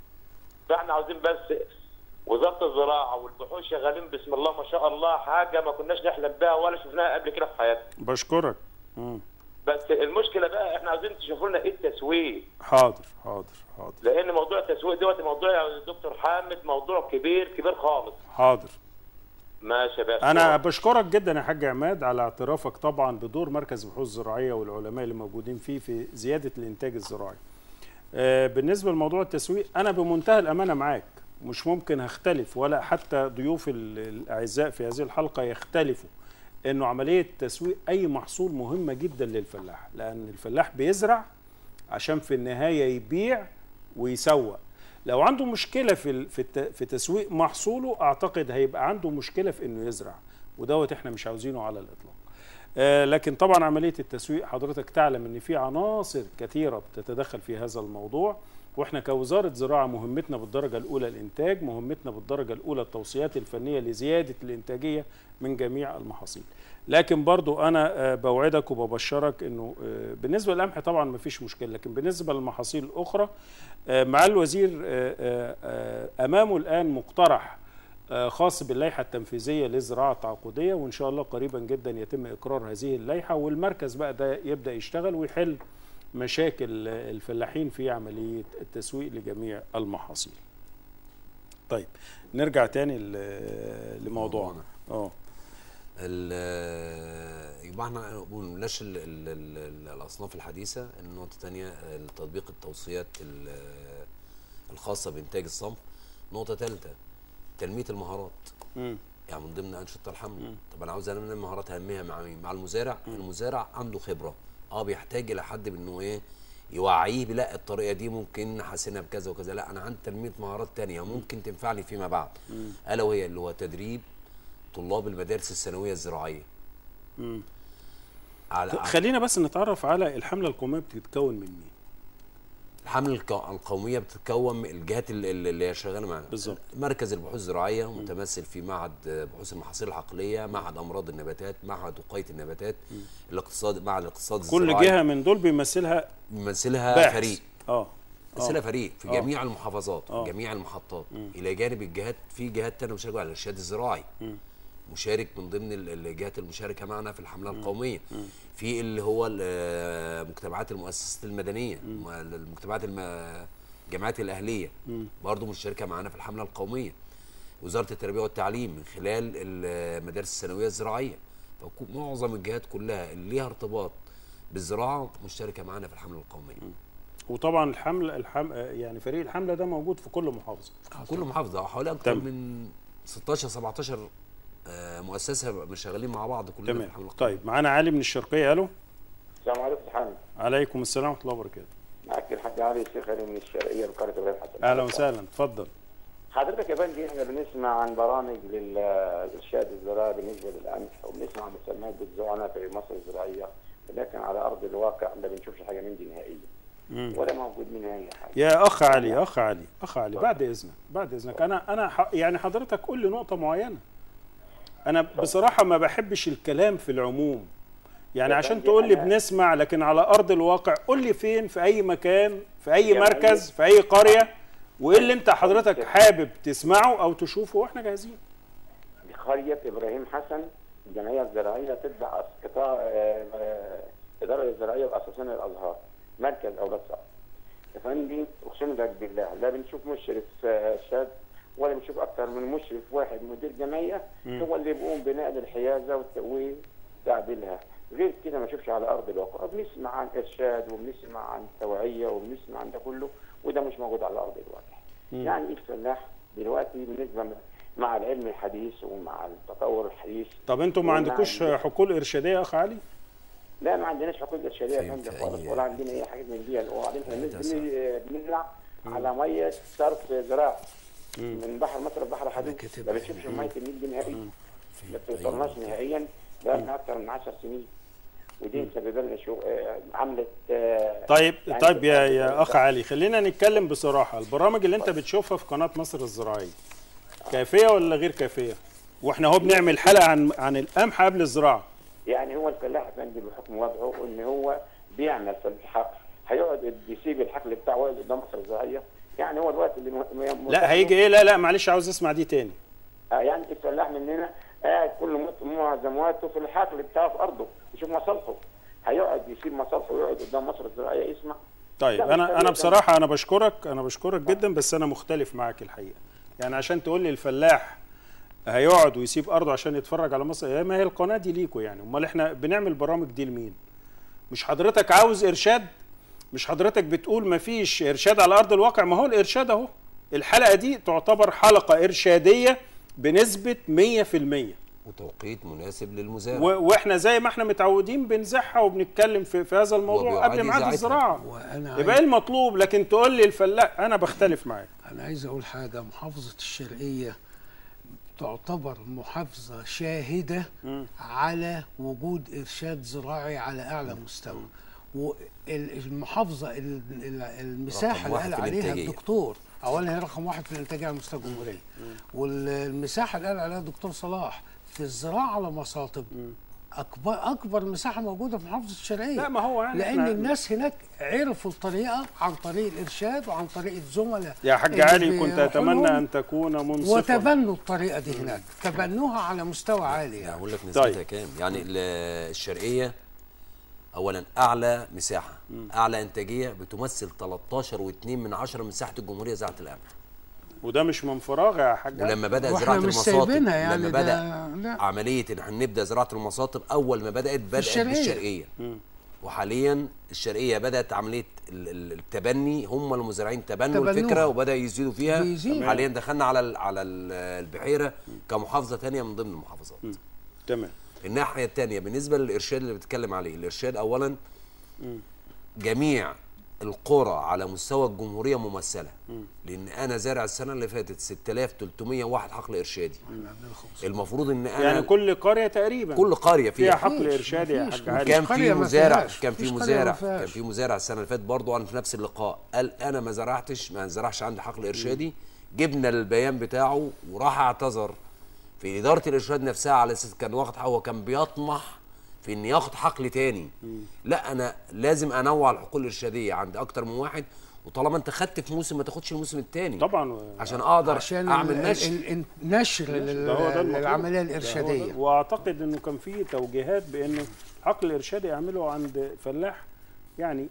فاحنا عاوزين بس وزارة الزراعة والبحوث شغالين بسم الله ما شاء الله حاجة ما كناش نحلم بها ولا شفناها قبل كده في حياتنا بشكرك مم. بس المشكله بقى احنا عاوزين تشوفوا لنا ايه التسويق حاضر حاضر حاضر لان موضوع التسويق دوت موضوع يا دكتور حامد موضوع كبير كبير خالص حاضر ماشي يا باشا انا بشكرك جدا يا حاج عماد على اعترافك طبعا بدور مركز البحوث الزراعيه والعلماء اللي موجودين فيه في زياده الانتاج الزراعي آه، بالنسبه لموضوع التسويق انا بمنتهى الامانه معاك مش ممكن هختلف ولا حتى ضيوف ال- الاعزاء في هذه الحلقه يختلفوا انه عمليه تسويق اي محصول مهمه جدا للفلاح لان الفلاح بيزرع عشان في النهايه يبيع ويسوق لو عنده مشكله في ال- في الت- في تسويق محصوله اعتقد هيبقى عنده مشكله في انه يزرع ودوت احنا مش عاوزينه على الاطلاق آه، لكن طبعا عمليه التسويق حضرتك تعلم ان في عناصر كثيره بتتدخل في هذا الموضوع واحنا كوزاره زراعه مهمتنا بالدرجه الاولى الانتاج مهمتنا بالدرجه الاولى التوصيات الفنيه لزياده الانتاجيه من جميع المحاصيل لكن برضو انا آه، بوعدك وببشرك انه آه، بالنسبه للقمح طبعا ما فيش مشكله لكن بالنسبه للمحاصيل الاخرى آه، مع الوزير آه، آه، آه، امامه الان مقترح آه، خاص باللائحه التنفيذيه للزراعه التعاقديه وان شاء الله قريبا جدا يتم اقرار هذه اللائحه والمركز بقى ده يبدا يشتغل ويحل مشاكل آه، الفلاحين في عمليه التسويق لجميع المحاصيل. طيب نرجع تاني ل- لموضوعنا اه ال- يبقى احنا ما قلناش ال- ال- ال- ال- الاصناف الحديثه النقطه الثانيه تطبيق التوصيات ال- الخاصه بانتاج الصنف نقطه ثالثه تنميه المهارات مم. يعني من ضمن انشطه الحمل طب انا عاوز انمي المهارات اهمها مع مين مع المزارع المزارع عنده خبره اه بيحتاج الى حد بانه ايه يوعيه بلا الطريقه دي ممكن نحسنها بكذا وكذا لا انا عندي تنميه مهارات تانية ممكن تنفعني فيما بعد الا وهي اللي هو تدريب طلاب المدارس الثانويه الزراعيه مم. على خلينا بس نتعرف على الحمله القوميه بتتكون من مين الحمله الق- القوميه بتتكون من الجهات اللي, اللي هي شغاله معانا بالظبط. مركز البحوث الزراعيه متمثل في معهد بحوث المحاصيل العقليه معهد امراض النباتات معهد وقايه النباتات الاقتصاد معهد الاقتصاد كل الزراعي جهه من دول بيمثلها بيمثلها باحث فريق اه بيمثلها فريق في آه. جميع المحافظات آه. جميع المحطات الى جانب الجهات في جهات تانية مشاركه على الارشاد الزراعي مشارك من ضمن ال- الجهات المشاركه معنا في الحمله القوميه في اللي هو ال- مجتمعات المؤسسات المدنيه م- المجتمعات الم... الجامعات الاهليه برضه مشاركه معنا في الحمله القوميه وزاره التربيه والتعليم من خلال المدارس الثانويه الزراعيه فمعظم الجهات كلها اللي ليها ارتباط بالزراعه مشتركه معنا في الحمله القوميه وطبعا الحمل الحم... يعني فريق الحمله ده موجود في كل محافظه كل محافظه حوالي اكثر تمام. من 16 17 آه، مؤسسه مش شغالين مع بعض كلنا في تمام الحمله القوميه طيب معانا علي من الشرقيه الو السلام عليكم حامد عليكم السلام ورحمه الله وبركاته معك الحاج علي الشيخ علي من الشرقيه بقريه ابراهيم حسن اهلا وسهلا اتفضل حضرتك يا فندم احنا بنسمع عن برامج للارشاد الزراعي بالنسبه للقمح وبنسمع عن مسميات بتزوعنا في مصر الزراعيه لكن على ارض الواقع ما بنشوفش حاجه من دي نهائيا ولا موجود منها اي حاجه يا اخ علي يا اخ علي اخ علي بعد اذنك بعد اذنك انا انا ح... يعني حضرتك قول لي نقطه معينه انا بصراحه ما بحبش الكلام في العموم يعني يا عشان فندم تقول لي أنا- بنسمع لكن على ارض الواقع قول لي فين في اي مكان في اي يا مركز فندم. في اي قريه وايه اللي انت حضرتك حابب تسمعه او تشوفه واحنا جاهزين قريه ابراهيم حسن الجمعيه الزراعيه تتبع قطاع آه، آه، الاداره الزراعيه واساسا الازهار مركز اولاد صعب يا فندم اقسم لك بالله لا بنشوف مشرف آه، شاب ولا بنشوف اكثر من مشرف واحد مدير جمعيه هو اللي بيقوم بنقل الحيازه والتقويه تعديلها غير كده ما نشوفش على ارض الواقع بنسمع عن ارشاد وبنسمع عن توعيه وبنسمع عن ده كله وده مش موجود على ارض الواقع يعني ايه الفلاح دلوقتي بالنسبه مع العلم الحديث ومع التطور الحديث طب انتوا ما ومع عندكوش ال- حقول ارشاديه يا اخ علي لا ما عندناش حقوق ارشاديه يا في- فندم في خالص أي- ولا عندنا اي حاجه من دي وبعدين احنا أي بن- بن- بنزرع على ميه صرف زراعي من بحر مصر لبحر حدود كاتب ما بتشوفش ميه النيل دي نهائي ما بتوصلناش نهائيا بقى لنا اكثر من 10 سنين ودي مسببه لنا شو آه، عملت آه، طيب يعني طيب يا بتأثر يا اخ علي خلينا نتكلم بصراحه البرامج اللي انت بتشوفها في قناه مصر الزراعيه كافيه ولا غير كافيه واحنا اهو بنعمل حلقه عن عن القمح قبل الزراعه يعني هو الفلاح افندي بحكم وضعه ان هو بيعمل في الحقل هيقعد يسيب الحقل بتاعه واقف قدام مصر الزراعيه يعني هو الوقت اللي م- م- لا هيجي ايه لا لا معلش عاوز اسمع دي تاني آه، يعني الفلاح مننا قاعد كل مت- معظم وقته في الحقل بتاعه في ارضه يشوف مصالحه هيقعد يسيب مصالحه ويقعد قدام مصر الزراعيه يسمع طيب لا، انا مختلف انا تمام. بصراحه انا بشكرك انا بشكرك جدا بس انا مختلف معاك الحقيقه يعني عشان تقول لي الفلاح هيقعد ويسيب ارضه عشان يتفرج على مصر يا ما هي القناه دي ليكوا يعني امال احنا بنعمل برامج دي لمين مش حضرتك عاوز ارشاد مش حضرتك بتقول ما فيش ارشاد على ارض الواقع ما هو الارشاد اهو الحلقه دي تعتبر حلقه ارشاديه بنسبه 100% وتوقيت مناسب للمزارع و- واحنا زي ما احنا متعودين بنزحها وبنتكلم في, في هذا الموضوع وبيعاد قبل ميعاد إذاعتها. الزراعه وانا يبقى ايه المطلوب لكن تقول لي الفلاح انا بختلف معاك انا عايز اقول حاجه محافظه الشرقيه تعتبر محافظه شاهده على وجود ارشاد زراعي على اعلى مستوى والمحافظه ال- ال- المساحه رقم اللي واحد قال في عليها الإنتاجية. الدكتور اولا هي رقم واحد في الانتاجيه على مستوى الجمهوريه والمساحه اللي قال عليها الدكتور صلاح في الزراعه على مصاطب اكبر اكبر مساحه موجوده في محافظه الشرقيه لا، ما هو يعني لان إحنا- الناس هناك عرفوا الطريقه عن طريق الارشاد وعن طريق الزملاء يا حاج اللي علي كنت بيروحوا اتمنى لهم ان تكون منصفا وتبنوا الطريقه دي هناك تبنوها على مستوى عالي يعني يعني اقول لك نسبتها طيب. كام يعني ال- الشرقيه اولا اعلى مساحه اعلى انتاجيه بتمثل 13.2 من عشرة من مساحه الجمهوريه زراعه القمح وده مش من فراغ يا حاج علي. ولما بدا واحنا زراعه مش المصاطب سايبينها يعني لما ده- بدا لا. عمليه ان احنا نبدا زراعه المصاطب اول ما بدات بدات الشرقية. بالشرقيه وحاليا الشرقيه بدات عمليه ال- ال- التبني هم المزارعين تبنوا تبنوها. الفكره وبدا يزيدوا فيها بيزيدوا. حاليا دخلنا على ال- على ال- البحيره كمحافظه ثانيه من ضمن المحافظات تمام الناحيه الثانيه بالنسبه للارشاد اللي بتتكلم عليه الارشاد اولا جميع القرى على مستوى الجمهوريه ممثله لان انا زارع السنه اللي فاتت 6301 حقل ارشادي المفروض ان انا يعني كل قريه تقريبا كل قريه فيها فيها حقل مفيش- ارشادي يا مفيش. حاج علي كان قرية في ما مزارع فيهاش. كان في مفيش قرية مزارع ما فيهاش. كان في مزارع السنه اللي فاتت برضه انا في نفس اللقاء قال انا ما زرعتش ما زرعش عندي حقل ارشادي جبنا البيان بتاعه وراح اعتذر في اداره الارشاد نفسها على اساس كان واخد هو كان بيطمح في ان ياخد حقل تاني لا انا لازم انوع الحقول الارشاديه عند اكتر من واحد وطالما انت خدت في موسم ما تاخدش الموسم التاني طبعا عشان اقدر عشان اعمل ال- نشر ال- ال- نشر لل- ده هو ده المطلوب. للعمليه ده هو الارشاديه ده. واعتقد انه كان في توجيهات بانه حقل ارشادي يعمله عند فلاح يعني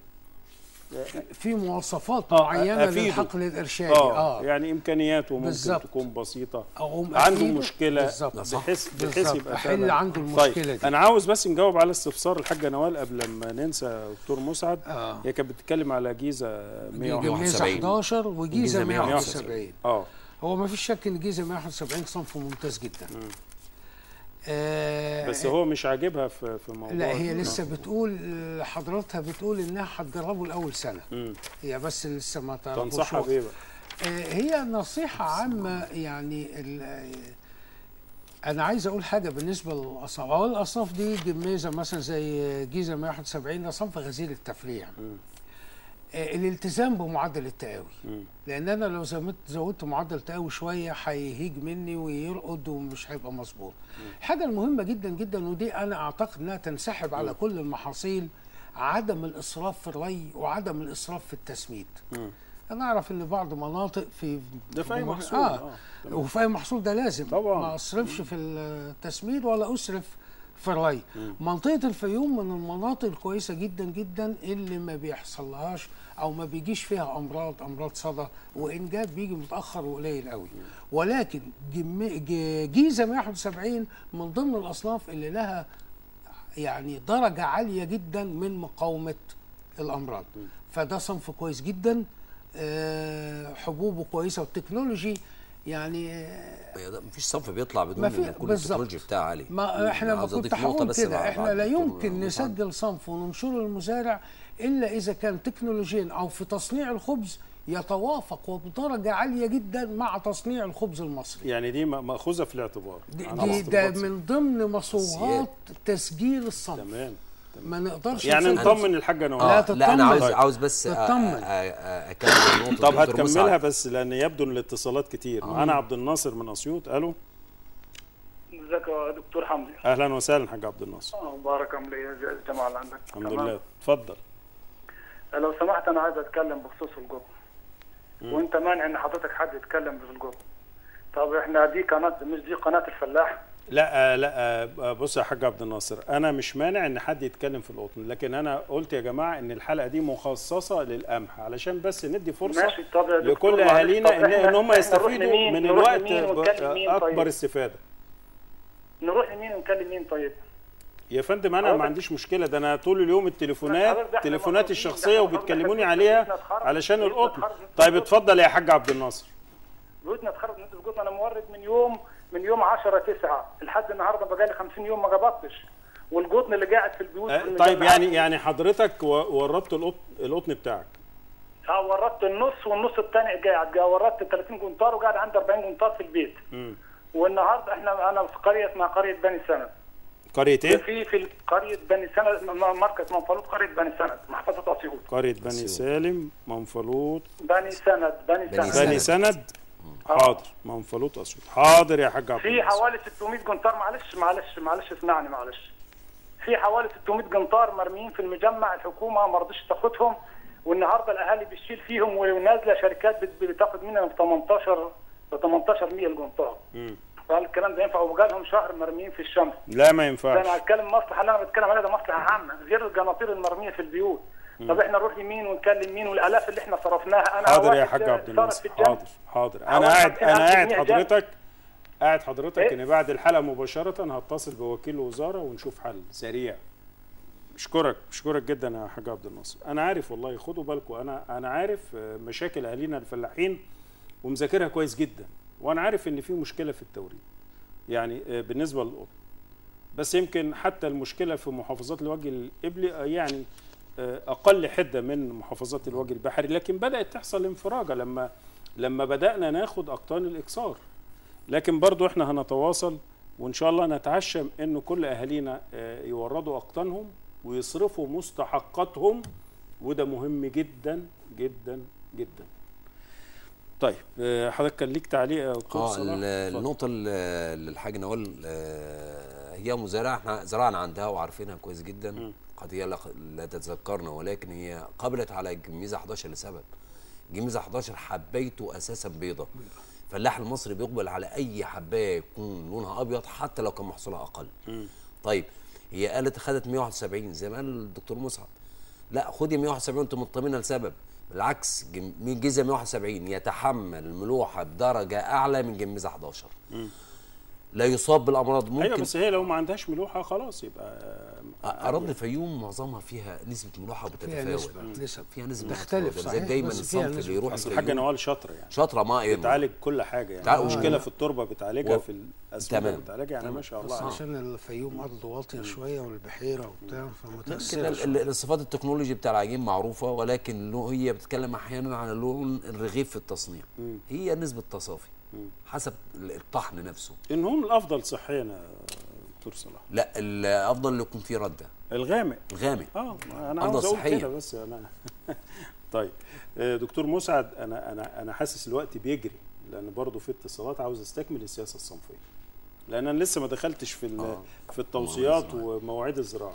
في مواصفات آه، معينه أفيده. للحقل الارشادي اه, اه يعني امكانياته ممكن بالظبط. تكون بسيطه أقوم عنده أفيده. مشكله بالظبط. بحيث بحيث بالظبط. يبقى أحل فعلاً- عنده المشكلة طيب دي. انا عاوز بس نجاوب على استفسار الحاجه نوال قبل ما ننسى دكتور مسعد آه. هي كانت بتتكلم على جيزه 171 جيزه 11 وجيزه جيزة 171 اه هو ما فيش شك ان جيزه 171 صنف ممتاز جدا آه بس هو مش عاجبها في في موضوع لا هي ال- لسه بتقول حضرتها بتقول انها هتجربه لاول سنه مم. هي بس لسه ما تعرفوش تنصحها هو. بايه بقى؟ آه، هي نصيحة عامة يعني ال- آه، أنا عايز أقول حاجة بالنسبة للأصناف، أول الأصناف دي جميزة مثلا زي جيزة 171 ده صنف غزير التفريع. آه، الالتزام بمعدل التقاوي لأن أنا لو زودت زودت معدل التقاوي شوية هيهيج مني ويرقد ومش هيبقى مظبوط. الحاجة المهمة جدا جدا ودي أنا أعتقد إنها تنسحب على كل المحاصيل عدم الإسراف في الري وعدم الإسراف في التسميد. انا اعرف ان بعض مناطق في ده في أي جمهور- محصول، اه, آه، آه وفي اي محصول ده لازم طبعاً. ما اصرفش في التسميد ولا اسرف في الري منطقه الفيوم من المناطق الكويسه جدا جدا اللي ما بيحصلهاش او ما بيجيش فيها امراض امراض صدى وان جات بيجي متاخر وقليل قوي ولكن جم- ج- جيزه 171 من ضمن الاصناف اللي لها يعني درجة عالية جدا من مقاومة الأمراض فده صنف كويس جدا آه، حبوبه كويسة والتكنولوجي يعني آه، مفيش صنف بيطلع بدون ما في- ما يكون بالظبط. التكنولوجيا بتاعه عالي ما احنا ما عاوز كنت أضيف نقطة هقول بس كده بعد- احنا بعد لا دكتور يمكن مسعد. نسجل صنف وننشره للمزارع الا اذا كان تكنولوجيا او في تصنيع الخبز يتوافق وبدرجه عاليه جدا مع تصنيع الخبز المصري يعني دي م- مأخوذة في الاعتبار دي, على دي ده استنباط من ضمن مصوغات تسجيل الصنف تمام ما نقدرش يعني نسجل- نطمن الحاجة نوال لا، اه لا انا عاوز تطمن. عاوز بس أ- أ- تطمن. أ- اكمل النقطه طب دكتور هتكملها مسعد. بس لأن يبدو إن الاتصالات كتير معانا عبد الناصر من أسيوط ألو ازيك يا دكتور حمدي أهلا وسهلا حاج عبد الناصر اه مبارك عامل ايه ازي الجماعه اللي عندك الحمد تمام؟ لله اتفضل لو سمحت انا عايز اتكلم بخصوص الجبن وانت مانع ان حضرتك حد يتكلم في الجبن طب احنا دي قناه مش دي قناه الفلاح لا آه، لا آه، بص يا حاج عبد الناصر انا مش مانع ان حد يتكلم في القطن لكن انا قلت يا جماعه ان الحلقه دي مخصصه للقمح علشان بس ندي فرصه ماشي طب يا دكتور لكل معلش، اهالينا طب ان احنا- ان هم احنا نروح يستفيدوا لمين؟ من نروح الوقت لمين ب- ونكلم مين اكبر طيب؟ استفاده نروح لمين ونكلم مين طيب يا فندم انا ما حضرتك- عنديش مشكله ده انا طول اليوم التليفونات حضرتك احنا تليفوناتي مطلوبين، الشخصيه احنا وبتكلموني مطلوبين، عليها احنا اتخرج- علشان احنا القطن اتخرج- طيب اتفضل يا حاج عبد الناصر بيوتنا اتخرج من الجبن انا مورد من يوم من يوم 10 9 لحد النهارده بقالي 50 يوم ما جبطتش والجبن اللي قاعد في البيوت في آه، المجمعات طيب يعني يعني حضرتك و- وربت القطن القطن بتاعك اه وردت النص والنص الثاني قاعد قاعد وردت 30 جنطار وقاعد عندي 40 جنطار في البيت مم. والنهارده احنا انا في قريه اسمها قريه بني سند قريه ايه في في قريه بني سند م- مركز منفلوط قريه بني سند محافظه اسيوط قريه بني سالم منفلوط بني سند بني بني سند بني سند. سند حاضر منفلوط اسود حاضر يا حاج عبد في الناصر حوالي 600 جنطار معلش معلش معلش اسمعني معلش في حوالي 600 جنطار مرميين في المجمع الحكومه ما رضتش تاخدهم والنهارده الاهالي بتشيل فيهم ونازله شركات بت- بتاخد منهم 18 ب 18 100 الجنطار مم. فهل الكلام ده ينفع وبقى لهم شهر مرميين في الشمس لا ما ده ينفعش انا هتكلم مصلحه اللي انا بتكلم عليها ده مصلحه عامه غير الجناطير المرميه في البيوت طب احنا نروح لمين ونكلم مين والالاف اللي احنا صرفناها انا حاضر يا واحد حاج عبد صرف الناصر في الجنة. حاضر حاضر انا حوالي قاعد 50,000 انا قاعد جنيه حضرتك قاعد حضرتك إيه؟ ان بعد الحلقه مباشره هتصل بوكيل الوزاره ونشوف حل سريع اشكرك اشكرك جدا يا حاج عبد الناصر انا عارف والله خدوا بالكم انا انا عارف آه، مشاكل اهالينا الفلاحين ومذاكرها كويس جدا وانا عارف ان في مشكله في التوريد يعني آه، بالنسبه للقطن بس يمكن حتى المشكله في محافظات الوجه الابلي آه، يعني آه، اقل حده من محافظات الوجه البحري لكن بدات تحصل انفراجه لما لما بدانا ناخد اقطان الاكسار لكن برضو احنا هنتواصل وان شاء الله نتعشم ان كل اهالينا آه، يوردوا اقطانهم ويصرفوا مستحقاتهم وده مهم جدا جدا جدا طيب آه، حضرتك كان ليك تعليق يا دكتور اه صلاح ال- اتفضل. النقطة ال- اللي الحاج نوال آه، هي مزارعة احنا زرعنا عندها وعارفينها كويس جدا قد هي لا- لا تتذكرنا ولكن هي قبلت على الجميزة 11 لسبب جميزة 11 حبيته اساسا بيضة الفلاح المصري بيقبل على اي حبايه يكون لونها ابيض حتى لو كان محصولها اقل طيب هي قالت خدت 171 زي ما قال الدكتور مسعد لا خدي 171 انت مطمنه لسبب بالعكس جم- من جيزه 171 يتحمل الملوحه بدرجه اعلى من جميزه 11 لا يصاب بالامراض ممكن ايوه بس هي لو ما عندهاش ملوحه خلاص يبقى آه، اراضي الفيوم معظمها فيها نسبه ملوحه فيها بتتفاوت نسبه نسب فيها نسبه تختلف بتتفاوت. صحيح زي دايما بس فيها الصنف نسبة. اللي يروح اصل الحاجه الفيوم نوال شاطره يعني شاطره ما إيه بتعالج كل حاجه يعني تعال- مشكله في التربه بتعالجها و- في الاسمده تمام. بتعالجها يعني ما شاء الله عليها. عشان الفيوم ارض واطيه شويه والبحيره وبتاع فما يمكن تاثرش ال- ال- الصفات التكنولوجي بتاع العجين معروفه ولكن له هي بتتكلم احيانا عن لون الرغيف في التصنيع هي نسبه تصافي حسب ال- الطحن نفسه ان هم الافضل صحيا يا دكتور صلاح لا الافضل يكون في رده الغامق الغامق اه انا أفضل عاوز اقول صحية. كده بس انا طيب آه، دكتور مسعد انا انا انا حاسس الوقت بيجري لان برضه في اتصالات عاوز استكمل السياسه الصنفيه لان انا لسه ما دخلتش في ال- آه. في التوصيات ومواعيد الزراعه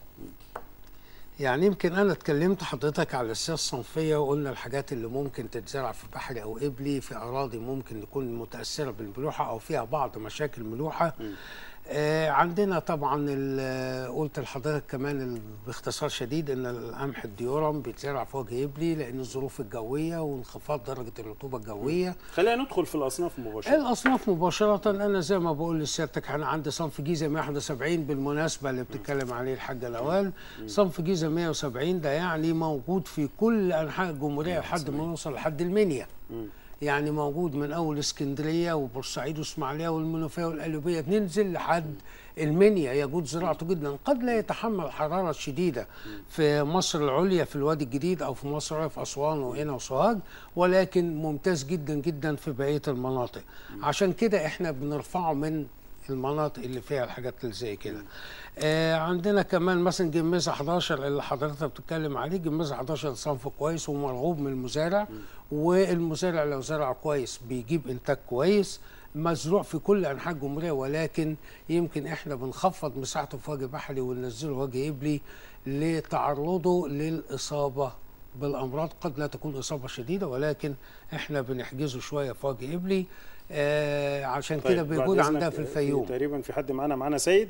يعني يمكن انا اتكلمت حضرتك على السياسه الصنفيه وقلنا الحاجات اللي ممكن تتزرع في بحري او قبلي في اراضي ممكن تكون متاثره بالملوحه او فيها بعض مشاكل ملوحه آه عندنا طبعا ال- قلت لحضرتك كمان ال- باختصار شديد ان القمح الديورم بيتزرع في وجه قبلي لان الظروف الجويه وانخفاض درجه الرطوبه الجويه خلينا ندخل في الاصناف مباشره الاصناف مباشره انا زي ما بقول لسيادتك انا عندي صنف جيزه 171 بالمناسبه اللي بتتكلم عليه الحاجه نوال صنف جيزه 170 ده يعني موجود في كل انحاء الجمهوريه لحد ما نوصل لحد المنيا يعني موجود من اول اسكندريه وبورسعيد واسماعيليه والمنوفيه والقليوبيه بننزل لحد المنيا يجود زراعته جدا قد لا يتحمل الحراره الشديده في مصر العليا في الوادي الجديد او في مصر العليا في اسوان وهنا وسوهاج ولكن ممتاز جدا جدا في بقيه المناطق عشان كده احنا بنرفعه من المناطق اللي فيها الحاجات اللي زي كده آه عندنا كمان مثلا جميزه 11 اللي حضرتك بتتكلم عليه جميزه 11 صنف كويس ومرغوب من المزارع والمزارع لو زرع كويس بيجيب انتاج كويس مزروع في كل انحاء الجمهوريه ولكن يمكن احنا بنخفض مساحته في وجه بحري وننزله وجه ابلي لتعرضه للاصابه بالامراض قد لا تكون اصابه شديده ولكن احنا بنحجزه شويه في وجه ابلي آه عشان كده طيب، بعد بيكون إذنك، عندها في الفيوم تقريبا في حد معانا معانا سيد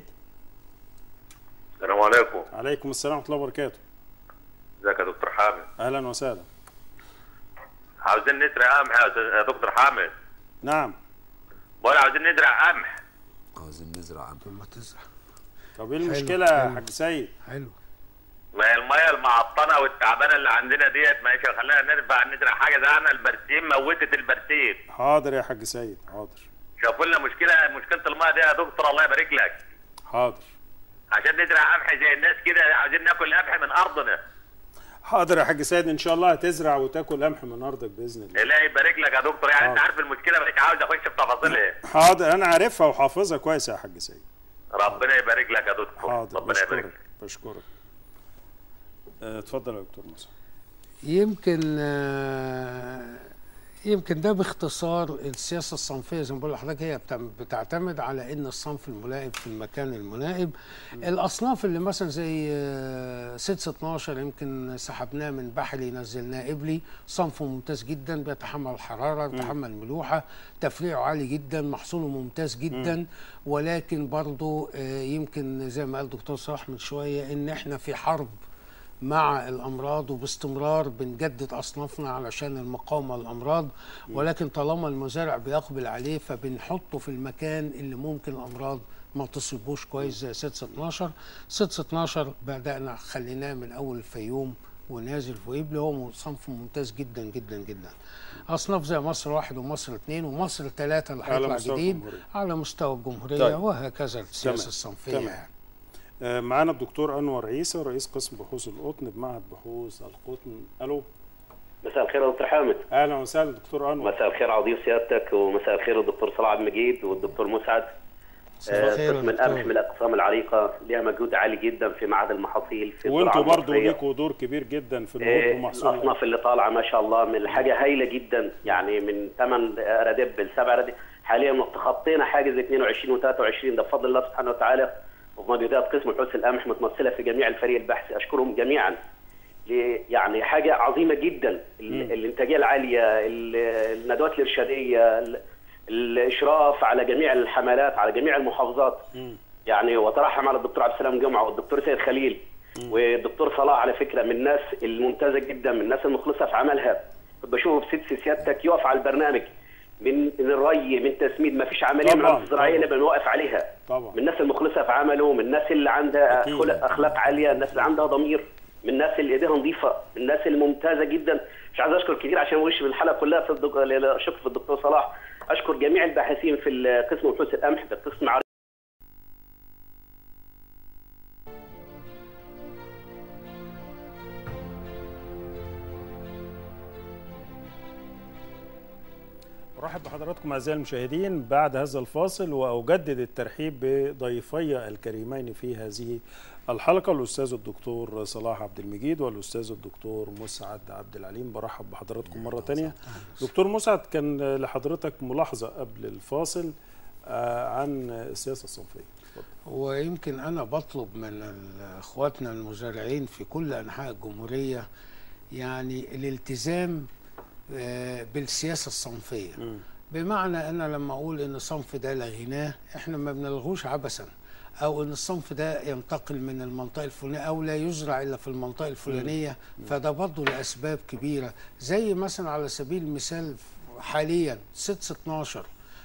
السلام عليكم عليكم السلام ورحمه الله وبركاته ازيك يا دكتور حامد اهلا وسهلا عاوزين نزرع قمح يا أستاذ- يا دكتور حامد نعم بقول عاوزين نزرع قمح عاوزين نزرع عم ما تزرع طب ايه حلو، المشكله يا حلو. حاج سيد حلو ما هي الميه المعطنه والتعبانه اللي عندنا ديت ماشي خلينا نرفع نزرع حاجه زي انا البرسيم موتت البرسيم حاضر يا حاج سيد حاضر شوفوا لنا مشكله مشكله الميه دي يا دكتور الله يبارك لك حاضر عشان نزرع قمح زي الناس كده عاوزين ناكل قمح من ارضنا حاضر يا حاج سيد ان شاء الله هتزرع وتاكل قمح من ارضك باذن الله الله يبارك لك يا دكتور يعني انت حاضر. عارف المشكله مش عاوز اخش في تفاصيلها حاضر انا عارفها وحافظها كويس يا حاج سيد ربنا يبارك لك يا دكتور حاضر ربنا يبارك بشكرك بشكرك آه، اتفضل يا دكتور موسى يمكن آه، يمكن ده باختصار السياسه الصنفيه زي ما بقول لحضرتك هي بتعم- بتعتمد على ان الصنف الملائم في المكان الملائم الاصناف اللي مثلا زي آه، 6 12 يمكن سحبناه من بحري نزلناه ابلي صنف ممتاز جدا بيتحمل الحراره بيتحمل الملوحه تفريعه عالي جدا محصوله ممتاز جدا ولكن برضه آه، يمكن زي ما قال دكتور صلاح من شويه ان احنا في حرب مع الامراض وباستمرار بنجدد اصنافنا علشان المقاومه للامراض ولكن طالما المزارع بيقبل عليه فبنحطه في المكان اللي ممكن الامراض ما تصيبوش كويس زي 6 12 6 12 بدانا خليناه من اول الفيوم ونازل في ويبلي هو صنف ممتاز جدا جدا جدا اصناف زي مصر واحد ومصر اثنين ومصر ثلاثه اللي على هيطلع مستوى جديد الجمهورية. على مستوى الجمهوريه طيب. وهكذا السياسه تمام. الصنفيه تمام. يعني آه، معانا الدكتور انور عيسى رئيس قسم بحوث القطن بمعهد بحوث القطن الو مساء الخير يا دكتور حامد اهلا وسهلا دكتور انور مساء الخير عظيم سيادتك ومساء الخير الدكتور صلاح عبد المجيد والدكتور مسعد مساء الخير يا قسم القمح دكتور. من الاقسام العريقه ليها مجهود عالي جدا في معهد المحاصيل في وانتوا الزراعة برضو المصرية. ليكوا دور كبير جدا في النهوض إيه، بمحصول الاصناف اللي طالعه ما شاء الله من حاجه هايله جدا يعني من 8 ردب لسبع ردب حاليا تخطينا حاجز 22 و23 ده بفضل الله سبحانه وتعالى ومجهودات قسم بحوث القمح متمثله في جميع الفريق البحثي اشكرهم جميعا ل- يعني حاجه عظيمه جدا ال- الانتاجيه العاليه ال- الندوات الارشاديه ال- الاشراف على جميع الحملات على جميع المحافظات يعني وترحم على الدكتور عبد السلام جمعه والدكتور سيد خليل والدكتور صلاح على فكره من الناس الممتازه جدا من الناس المخلصه في عملها كنت بشوفه بست سيادتك يقف على البرنامج من من الري من تسميد ما فيش عمليه من طبعاً، الارض الزراعيه طبعاً. اللي بنوقف عليها طبعا من الناس المخلصه في عمله من الناس اللي عندها أكيد. خلق اخلاق عاليه الناس اللي عندها ضمير من الناس اللي ايديها نظيفه من الناس الممتازه جدا مش عايز اشكر كتير عشان وش الحلقه كلها في الدك... شكر في الدكتور صلاح اشكر جميع الباحثين في قسم بحوث القمح ده قسم عريق ارحب بحضراتكم اعزائي المشاهدين بعد هذا الفاصل واجدد الترحيب بضيفي الكريمين في هذه الحلقه الاستاذ الدكتور صلاح عبد المجيد والاستاذ الدكتور مسعد عبد العليم برحب بحضراتكم مره تانية دكتور مسعد كان لحضرتك ملاحظه قبل الفاصل آه، عن السياسه الصنفيه اتفضل. ويمكن انا بطلب من ال- اخواتنا المزارعين في كل انحاء الجمهوريه يعني الالتزام آه، بالسياسه الصنفيه بمعنى انا لما اقول ان الصنف ده لغيناه احنا ما بنلغوش عبثا او ان الصنف ده ينتقل من المنطقه الفلانيه او لا يزرع الا في المنطقه الفلانيه فده برضه لاسباب كبيره زي مثلا على سبيل المثال حاليا 6 12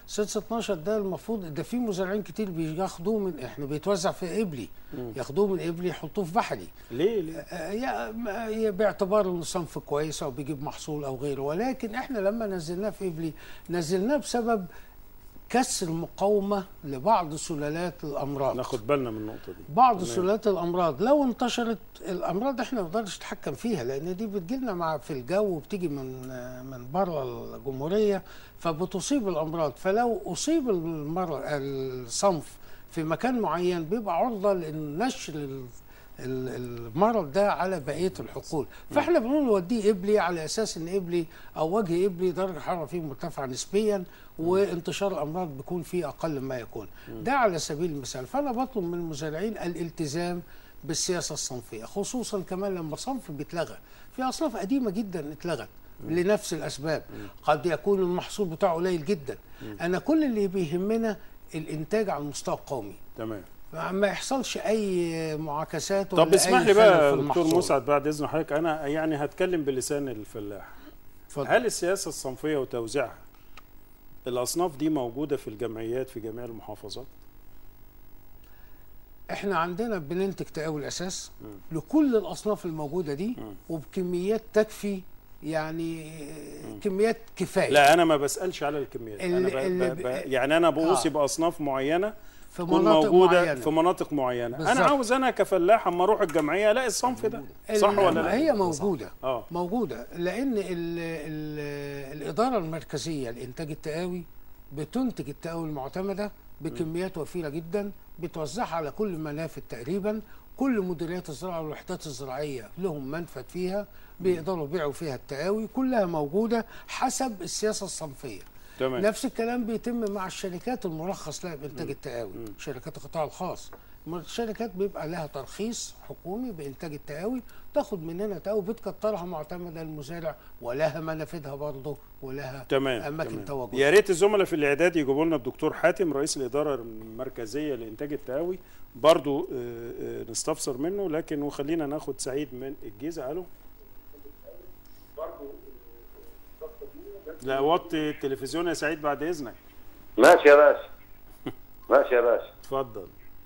6 12 ده المفروض ده في مزارعين كتير بياخدوه من احنا بيتوزع في قبلي ياخدوه من قبلي يحطوه في بحري ليه ليه آه، يا- ما- يا باعتبار انه صنف كويس او بيجيب محصول او غيره ولكن احنا لما نزلناه في قبلي نزلناه بسبب كسر مقاومه لبعض سلالات الامراض ناخد بالنا من النقطه دي بعض تمام. سلالات الامراض لو انتشرت الامراض احنا ما نقدرش نتحكم فيها لان دي بتجيلنا مع في الجو وبتيجي من من بره الجمهوريه فبتصيب الامراض فلو اصيب المر الصنف في مكان معين بيبقى عرضه لنشر ال- ال- المرض ده على بقيه الحقول فاحنا بنقول نوديه ابلي على اساس ان ابلي او وجه ابلي درجه الحراره فيه مرتفعه نسبيا وانتشار الامراض بيكون فيه اقل ما يكون ده على سبيل المثال فانا بطلب من المزارعين الالتزام بالسياسه الصنفيه خصوصا كمان لما صنف بيتلغى في اصناف قديمه جدا اتلغت لنفس الاسباب قد يكون المحصول بتاعه قليل جدا انا كل اللي بيهمنا الانتاج على المستوى القومي تمام ما يحصلش اي معاكسات ولا طب اسمح أي لي خلل بقى في يا دكتور المحصول. مسعد بعد اذن حضرتك انا يعني هتكلم بلسان الفلاح اتفضل. هل السياسه الصنفيه وتوزيعها الاصناف دي موجوده في الجمعيات في جميع المحافظات احنا عندنا بننتج تقاول اساس لكل الاصناف الموجوده دي وبكميات تكفي يعني كميات كفايه لا انا ما بسالش على الكميات انا اللي- ب... اللي ب... ب... ب- يعني انا بوصي آه. باصناف معينه في تكون مناطق موجوده معينة. في مناطق معينه انا بالظبط. عاوز انا كفلاح اما اروح الجمعيه الاقي الصنف ده صح ال- ولا لا هي موجوده اه موجوده لان ال ال الاداره المركزيه لانتاج التقاوي بتنتج التقاوي المعتمده بكميات وفيره جدا بتوزعها على كل منافذ تقريبا كل مديريات الزراعه والوحدات الزراعيه لهم منفذ فيها بيقدروا يبيعوا فيها التقاوي كلها موجوده حسب السياسه الصنفيه تمام نفس الكلام بيتم مع الشركات المرخص لها بانتاج التقاوي شركات القطاع الخاص الشركات بيبقى لها ترخيص حكومي بانتاج التقاوي تاخد مننا تقاوي بتكترها معتمده للمزارع ولها منافذها برضه ولها تمام اماكن تمام. تواجد يا ريت الزملاء في الاعداد يجيبوا لنا الدكتور حاتم رئيس الاداره المركزيه لانتاج التقاوي برضو آه، آه، نستفسر منه لكن وخلينا ناخد سعيد من الجيزه الو لا وطي التلفزيون يا سعيد بعد اذنك ماشي يا باشا ماشي يا باشا اتفضل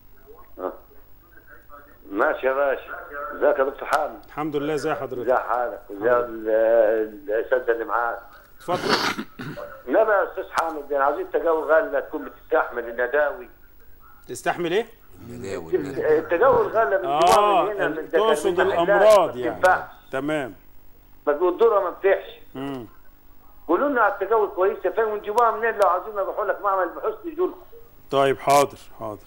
ماشي يا باشا ازيك يا دكتور حامد الحمد لله ازي حضرتك ازي حالك ازي ال- الاساتذه اللي معاك اتفضل انما يا استاذ حامد يعني عايزين تجاوز غله تكون بتستحمل النداوي تستحمل ايه النداوي النداوي. التجاوز غله من اه جوه من هنا من ده تقصد من محلات الامراض ما يعني بتنفعش. تمام ما الدوره ما بتحش مم. قولوا لنا على التجاوز كويسه فين ونجيبوها منين لو عايزين نروحوا لك معمل بحوث يجوا لكم طيب حاضر حاضر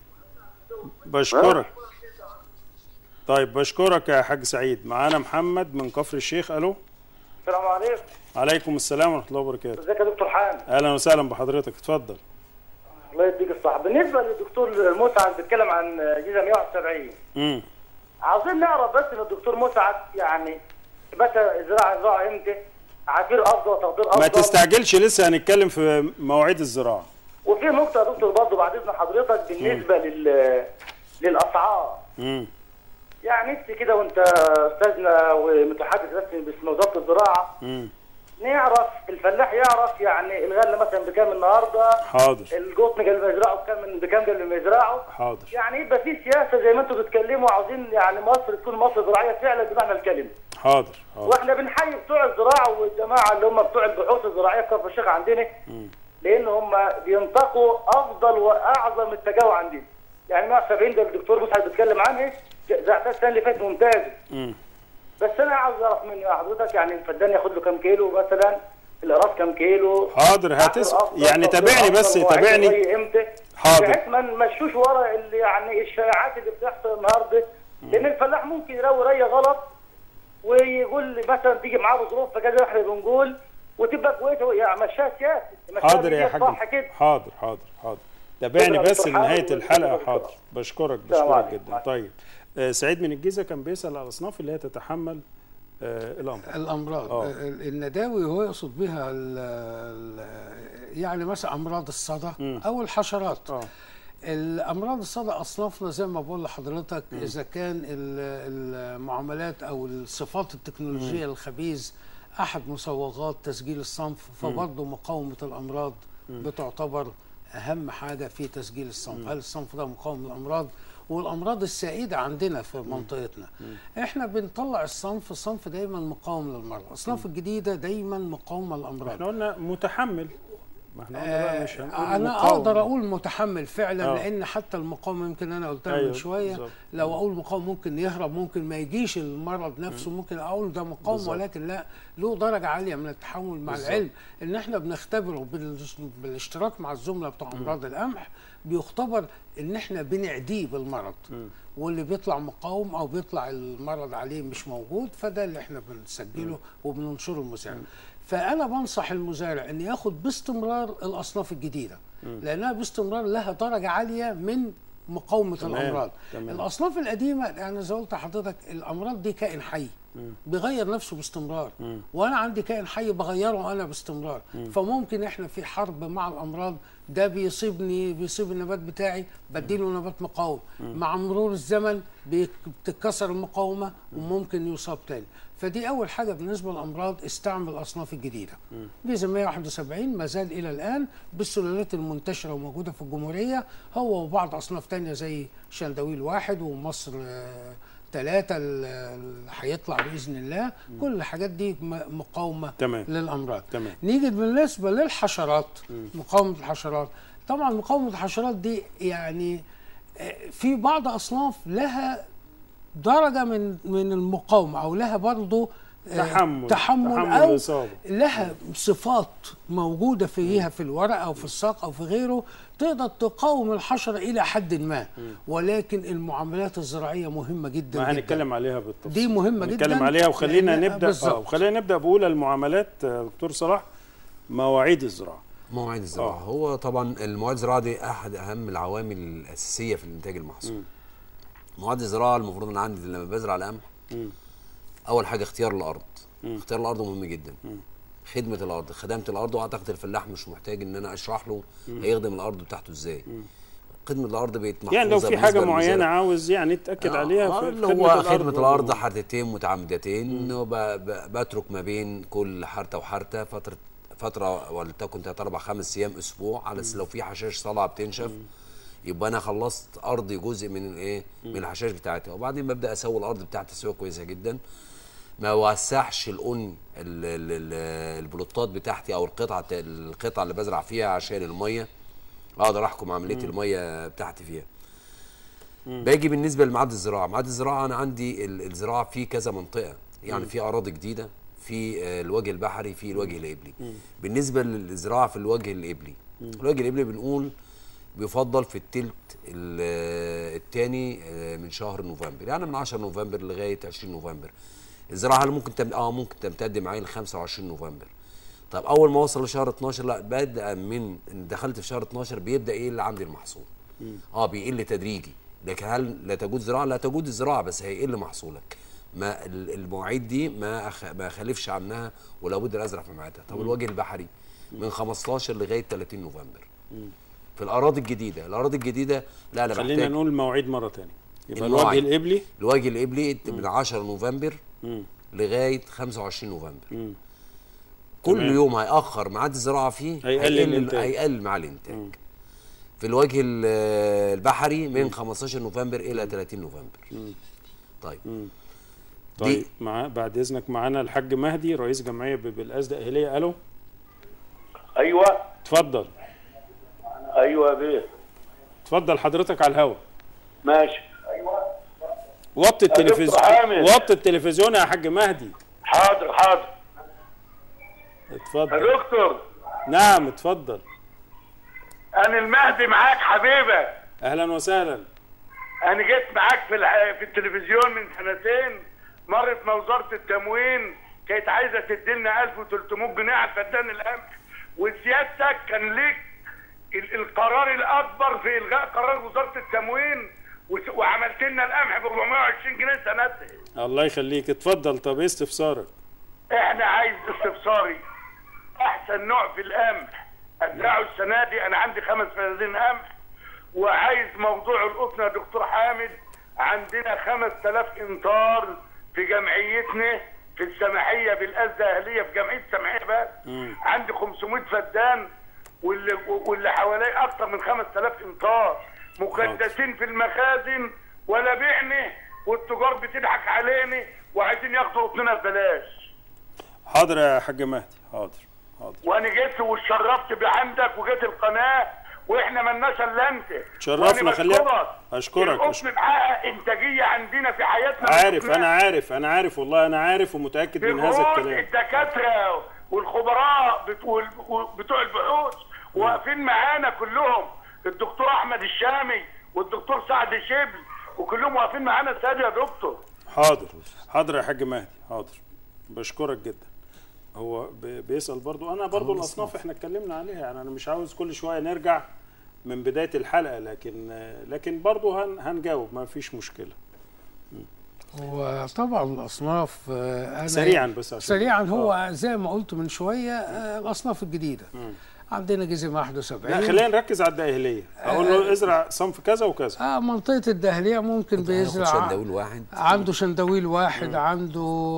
بشكرك طيب بشكرك يا حاج سعيد معانا محمد من كفر الشيخ الو السلام عليكم عليكم السلام ورحمه الله وبركاته ازيك يا دكتور حامد اهلا وسهلا بحضرتك اتفضل الله يديك الصحه بالنسبه للدكتور مسعد بيتكلم عن جيزه 171 امم عاوزين نعرف بس من الدكتور مسعد يعني متى الزراعه الزراعه امتى عصير افضل وتقدير افضل ما تستعجلش لسه هنتكلم في مواعيد الزراعه وفي نقطه يا دكتور برضه بعد اذن حضرتك بالنسبه لل للاسعار امم يعني انت كده وانت استاذنا ومتحدث رسمي باسم وزاره الزراعه امم نعرف الفلاح يعرف يعني الغله مثلا بكام النهارده حاضر القطن قبل ما يزرعه بكام بكام قبل ما يزرعه حاضر يعني يبقى في سياسه زي ما انتم بتتكلموا عاوزين يعني مصر تكون مصر زراعيه فعلا بمعنى الكلمه حاضر حاضر واحنا بنحيي بتوع الزراعه والجماعه اللي هم بتوع البحوث الزراعيه في كفر الشيخ عندنا لان هم بينتقوا افضل واعظم التجاوب عندنا يعني 170 ده الدكتور مسعد بيتكلم عنه زعتها السنه اللي فاتت ممتازه امم بس انا عاوز اعرف من حضرتك يعني الفدان ياخد له كام كيلو مثلا القراص كام كيلو حاضر هتس عصر أفضل، يعني تقدير تابعني بس أفضل، مواعيد تابعني الري امتى حاضر. بحيث ما نمشوش ورا اللي يعني الشائعات اللي بتحصل النهارده لان الفلاح ممكن يروي ري غلط ويقول لي مثلا تيجي معاه ظروف فكذا احنا بنقول وتبقى كويسه يعني مشاها سياسي مشاها حاضر يا بيدي حاج صح كده حاضر حاضر حاضر تابعني شكرا بس دكتور لنهايه حامد الحلقه وشكرا حاضر دكتور. بشكرك السلام بشكرك عليكم. جدا طيب آه، سعيد من الجيزه كان بيسال على الاصناف اللي هي تتحمل آه، الامر الامراض آه. ال- النداوي هو يقصد بها ال ال يعني مثلا امراض الصدى او الحشرات اه الامراض الصدى اصنافنا زي ما بقول لحضرتك اذا كان ال- المعاملات او الصفات التكنولوجيه الخبيث احد مسوغات تسجيل الصنف فبرضه مقاومه الامراض بتعتبر اهم حاجه في تسجيل الصنف هل الصنف ده مقاوم للامراض والامراض السائده عندنا في منطقتنا احنا بنطلع الصنف الصنف دايما مقاوم للمرض الاصناف الجديده دايما مقاومه للامراض احنا قلنا متحمل ما احنا قلنا بقى مش هنقول انا مقاوم. اقدر اقول متحمل فعلا آه. لان حتى المقاومه يمكن انا قلتها أيوة، من شويه بالظبط. لو اقول مقاوم ممكن يهرب ممكن ما يجيش المرض نفسه ممكن اقول ده مقاوم بالظبط. ولكن لا له درجه عاليه من التحمل مع بالظبط. العلم ان احنا بنختبره بال- بالاشتراك مع الزملاء بتوع امراض القمح بيختبر ان احنا بنعديه بالمرض واللي بيطلع مقاوم او بيطلع المرض عليه مش موجود فده اللي احنا بنسجله وبننشره المزارع فانا بنصح المزارع ان ياخد باستمرار الاصناف الجديده لانها باستمرار لها درجه عاليه من مقاومه تمام، الامراض تمام. الاصناف القديمه يعني زي ما قلت لحضرتك الامراض دي كائن حي بيغير نفسه باستمرار وانا عندي كائن حي بغيره انا باستمرار فممكن احنا في حرب مع الامراض ده بيصيبني بيصيب النبات بتاعي بديله نبات مقاوم مع مرور الزمن بيك- بتتكسر المقاومه وممكن يصاب تاني فدي اول حاجه بالنسبه للامراض استعمل الاصناف الجديده ميزه 171 ما زال الى الان بالسلالات المنتشره وموجوده في الجمهوريه هو وبعض اصناف تانية زي شندويل واحد ومصر آه، ثلاثة اللي هيطلع بإذن الله كل الحاجات دي م- مقاومة تمام. للأمراض تمام. نيجي بالنسبة للحشرات مقاومة الحشرات طبعا مقاومة الحشرات دي يعني آه، في بعض أصناف لها درجة من من المقاومة أو لها برضه آه، تحمل تحمل تحمل أو الإصابة. لها صفات موجودة فيها في الورق أو في الساق أو في غيره تقدر تقاوم الحشرة إلى حد ما ولكن المعاملات الزراعية مهمة جدا ما جدا. هنتكلم عليها بالتفصيل دي مهمة جدا نتكلم عليها وخلينا لأن- نبدا بالظبط. اه وخلينا نبدا باولى المعاملات آه، دكتور صلاح مواعيد الزراعه مواعيد الزراعه آه. هو طبعا المواعيد الزراعه دي احد اهم العوامل الاساسيه في الانتاج المحصول مواعيد الزراعه المفروض ان عندي لما بزرع القمح اول حاجه اختيار الارض اختيار الارض مهم جدا خدمه الارض خدمه الارض واعتقد الفلاح مش محتاج ان انا اشرح له هيخدم الارض بتاعته ازاي خدمه الارض بقت محفوظه يعني لو في بالنسبة حاجه للمزارع. معينه عاوز يعني تاكد عليها آه في اللي هو خدمة الأرض والله. حارتين متعامدتين وب- ب- بترك ما بين كل حارتة وحارتة فترة فترة ولتكن تلات أربع خمس أيام أسبوع على أساس لو في حشائش طالعة بتنشف يبقى أنا خلصت أرضي جزء من الإيه؟ من الحشائش بتاعتها وبعدين ببدأ أسوي الأرض بتاعتي تسوية كويسة جدا ما وسعش القن ال- ال- ال- البلوطات بتاعتي أو القطعة القطعة اللي بزرع فيها عشان المية أقدر أحكم عملية المية بتاعتي فيها باجي بالنسبه لميعاد الزراعه ميعاد الزراعه انا عندي ال- الزراعه في كذا منطقه يعني في اراضي جديده في آه، الوجه البحري في الوجه الابلي بالنسبه للزراعه في الوجه الابلي الوجه الابلي بنقول بيفضل في التلت الثاني من شهر نوفمبر يعني من 10 نوفمبر لغايه 20 نوفمبر الزراعه هل ممكن تم... اه ممكن تمتد معايا ل 25 نوفمبر طب اول ما اوصل لشهر 12 لا بدا من إن دخلت في شهر 12 بيبدا يقل عندي المحصول اه بيقل تدريجي لكن هل لا تجود زراعه لا تجود الزراعه بس هيقل محصولك ما ال- المواعيد دي ما أخ... ما اخالفش عنها ولابد ان ازرع في ميعادها طب الوجه البحري من 15 لغايه 30 نوفمبر في الاراضي الجديده الاراضي الجديده لا انا خلينا بحتاج نقول المواعيد مره ثانيه يبقى المواعيد. الوجه الابلي الوجه الابلي من 10 نوفمبر مم. لغايه 25 نوفمبر مم. كل تمام. يوم هيأخر ميعاد الزراعه فيه هيقلل الإنتاج. هيقلل مع الانتاج في الوجه ال- البحري من 15 نوفمبر الى 30 نوفمبر طيب طيب مع بعد اذنك معانا الحاج مهدي رئيس جمعيه باب الازدق اهليه الو ايوه اتفضل ايوه يا بيه اتفضل حضرتك على الهواء ماشي وطي دكتور التلفزيون حامد. وطي التلفزيون يا حاج مهدي حاضر حاضر يا اتفضل دكتور نعم اتفضل انا المهدي معاك حبيبه اهلا وسهلا انا جيت معاك في الح... في التلفزيون من سنتين مرت مع وزاره التموين كانت عايزه تدينا 1300 جنيه على فدان القمح وسيادتك كان ليك ال- القرار الاكبر في الغاء قرار وزاره التموين وس- وعملت لنا القمح ب 420 جنيه سنتها الله يخليك اتفضل طب ايه استفسارك احنا عايز استفساري احسن نوع في القمح ازرعه السنه دي انا عندي خمس فدادين قمح وعايز موضوع القطن يا دكتور حامد عندنا 5000 امتار في جمعيتنا في السماحيه بالازده اهليه في جمعيه السماحيه بس عندي 500 فدان واللي واللي حواليه اكتر من 5000 امتار مكدسين في المخازن ولا بيعني والتجار بتضحك علينا وعايزين ياخدوا قطننا ببلاش حاضر يا حاج مهدي حاضر حاضر وانا جيت واتشرفت بعندك وجيت القناه واحنا ملناش الا انت تشرفنا، وأنا خليها- بشكرك. أشكرك، القطن أشكرك. محقق انتاجيه عندنا في حياتنا ما عارف شفناها. انا عارف انا عارف والله انا عارف ومتاكد من هذا بيقول الكلام الدكاتره والخبراء بتوع بتوع البحوث واقفين معانا كلهم الدكتور احمد الشامي والدكتور سعد شبل وكلهم واقفين معانا السادة يا دكتور حاضر حاضر يا حاج مهدي حاضر بشكرك جدا هو ب- بيسال برضو انا برضو الاصناف احنا اتكلمنا عليها يعني انا مش عاوز كل شويه نرجع من بدايه الحلقه لكن لكن برضو هن هنجاوب ما فيش مشكله وطبعا الاصناف آه، أنا سريعاً بس عشان- سريعا هو زي ما قلت من شويه آه، الاصناف الجديده عندنا جزم 71 لا خلينا نركز على الداهليه اقول له ازرع صنف كذا وكذا اه منطقه الدهليه ممكن هياخد بيزرع شندويل واحد عنده شندويل واحد عنده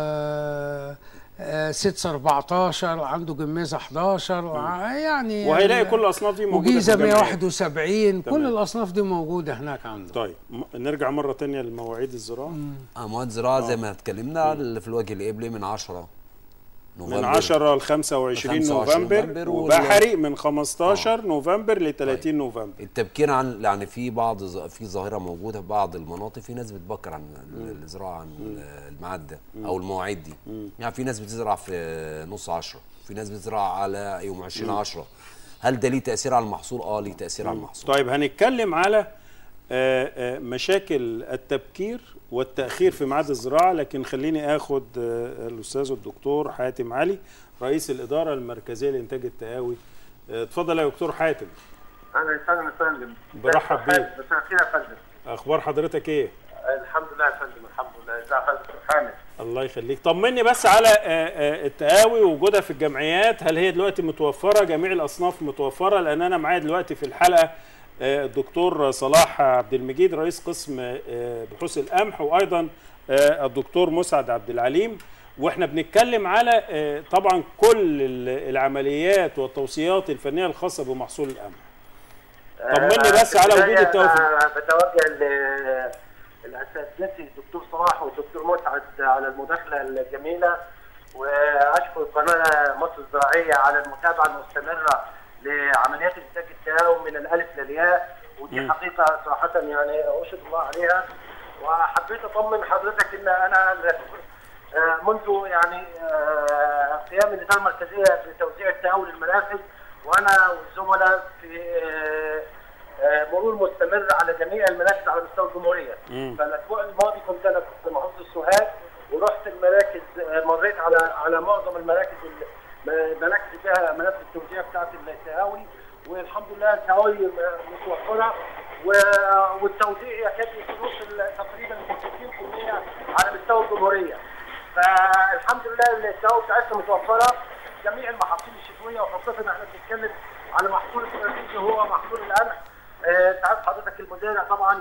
آه آه 6 14 عنده جميزه 11 ع- يعني وهيلاقي ال- كل الاصناف دي موجوده في وجيزه الجمعيات. 171 كل تمام. الاصناف دي موجوده هناك عنده طيب م- نرجع مره تانية لمواعيد الزراعه اه مواد زراعه زي ما اتكلمنا اللي في الوجه القبلي من 10 من 10 ل 25 25 نوفمبر نوفمبر وال- وبحري من 15 نوفمبر ل 30 نوفمبر التبكير عن يعني في بعض ظ- في ظاهره موجوده في بعض المناطق في ناس بتبكر عن ال- الزراعه عن الميعاد ده او المواعيد دي يعني في ناس بتزرع في نص 10 في ناس بتزرع على يوم 20 مم. 10 هل ده ليه تاثير على المحصول اه ليه تاثير على المحصول طيب هنتكلم على آه، آه، مشاكل التبكير والتأخير في ميعاد الزراعة لكن خليني آخد آه، الأستاذ الدكتور حاتم علي رئيس الإدارة المركزية لإنتاج التقاوي آه، اتفضل يا دكتور حاتم اهلا وسهلا يا فندم برحب بيك. مساء الخير يا فندم أخبار حضرتك إيه؟ الحمد لله يا فندم الحمد لله ازي حضرتك يا حامد الله يخليك طمني بس على آه، آه، التقاوي ووجودها في الجمعيات هل هي دلوقتي متوفرة جميع الأصناف متوفرة لأن أنا معايا دلوقتي في الحلقة آه، الدكتور صلاح عبد المجيد رئيس قسم آه، بحوث القمح وأيضا آه، الدكتور مسعد عبد العليم واحنا بنتكلم على آه، طبعا كل ال- العمليات والتوصيات الفنية الخاصة بمحصول القمح طمني بس على وجود التوافق أنا بتوجه ل- لاساتذتي الدكتور صلاح والدكتور مسعد على المداخله الجميله واشكر قناه مصر الزراعيه على المتابعه المستمره لعمليات انتاج التهاون من الالف للياء ودي مم. حقيقه صراحه يعني اشهد الله عليها وحبيت اطمن حضرتك ان انا آه، منذ يعني آه، قيام الاداره المركزيه بتوزيع التهاون للمنافذ وانا والزملاء في آه، آه، مرور مستمر على جميع المنافذ على مستوى الجمهوريه. مم. فالاسبوع الماضي كنت انا كنت في محافظه السوهاج ورحت المراكز آه، مريت على على معظم المراكز ال- المراكز اللي فيها منافذ التوزيع بتاعت التهاوي والحمد لله التهاوي م- متوفره و- والتوزيع يكاد يوصل تقريبا ل 60% على مستوى الجمهوريه. فالحمد لله التهاوي بتاعتنا متوفره جميع المحاصيل الشتويه وخاصه احنا بنتكلم على محصول استراتيجي هو محصول القمح آه، انت عارف حضرتك المزارع طبعا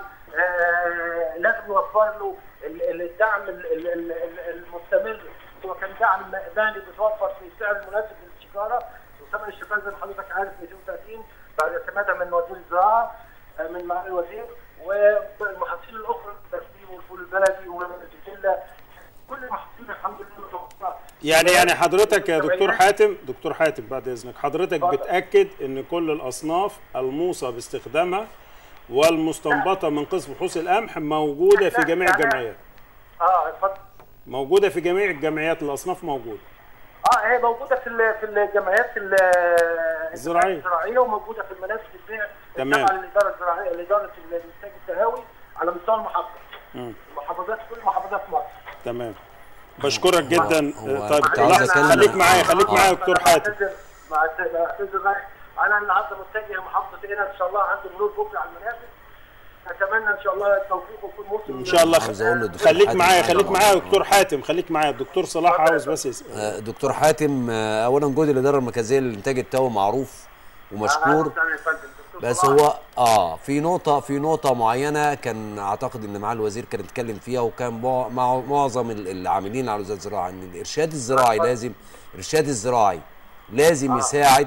آه، لازم نوفر له ال- ال- الدعم ال- ال- ال- ال- المستمر سواء كان دعم مالي بيتوفر في السعر المناسب للشكاره وثمن الشكاره زي ما حضرتك عارف 230 بعد اعتمادها من وزير الزراعه آه، من معالي الوزير والمحاصيل الاخرى الترسيم والفول البلدي والبسله كل المحاصيل الحمد لله متوفره يعني يعني حضرتك يا دكتور حاتم دكتور حاتم بعد اذنك حضرتك بتاكد ان كل الاصناف الموصى باستخدامها والمستنبطه من قسم بحوث القمح موجوده في جميع يعني- الجمعيات اه اتفضل موجوده في جميع الجمعيات الاصناف موجوده اه هي موجوده في ال- في الجمعيات ال- الزراعية. الزراعيه وموجوده في المنافذ البيع تمام. التابعه للاداره الزراعيه لاداره الانتاج التهاوي على مستوى المحافظه مم. محافظات كل محافظات مصر تمام بشكرك جدا هو طيب كنت عاوز لحظة، أتكلم- خليك معايا خليك آه. معايا يا دكتور حاتم بعتذر بعتذر بعتذر بقى. انا النهارده متجه لمحافظه هنا ان شاء الله عندي مرور بكره على المنافذ اتمنى ان شاء الله التوفيق ويكون موسم ان شاء الله عاوز أقول للدكتور خليك حاتم معايا حاجة خليك معايا يا مهمة. دكتور حاتم خليك معايا الدكتور صلاح عاوز بس يسأل آه، دكتور حاتم آه، اولا جهد الاداره المركزيه للانتاج التوي معروف ومشكور بس هو اه في نقطة في نقطة معينة كان اعتقد ان معالي الوزير كان اتكلم فيها وكان مع- مع معظم ال- العاملين على وزارة الزراعة ان الارشاد الزراعي لازم الارشاد الزراعي لازم يساعد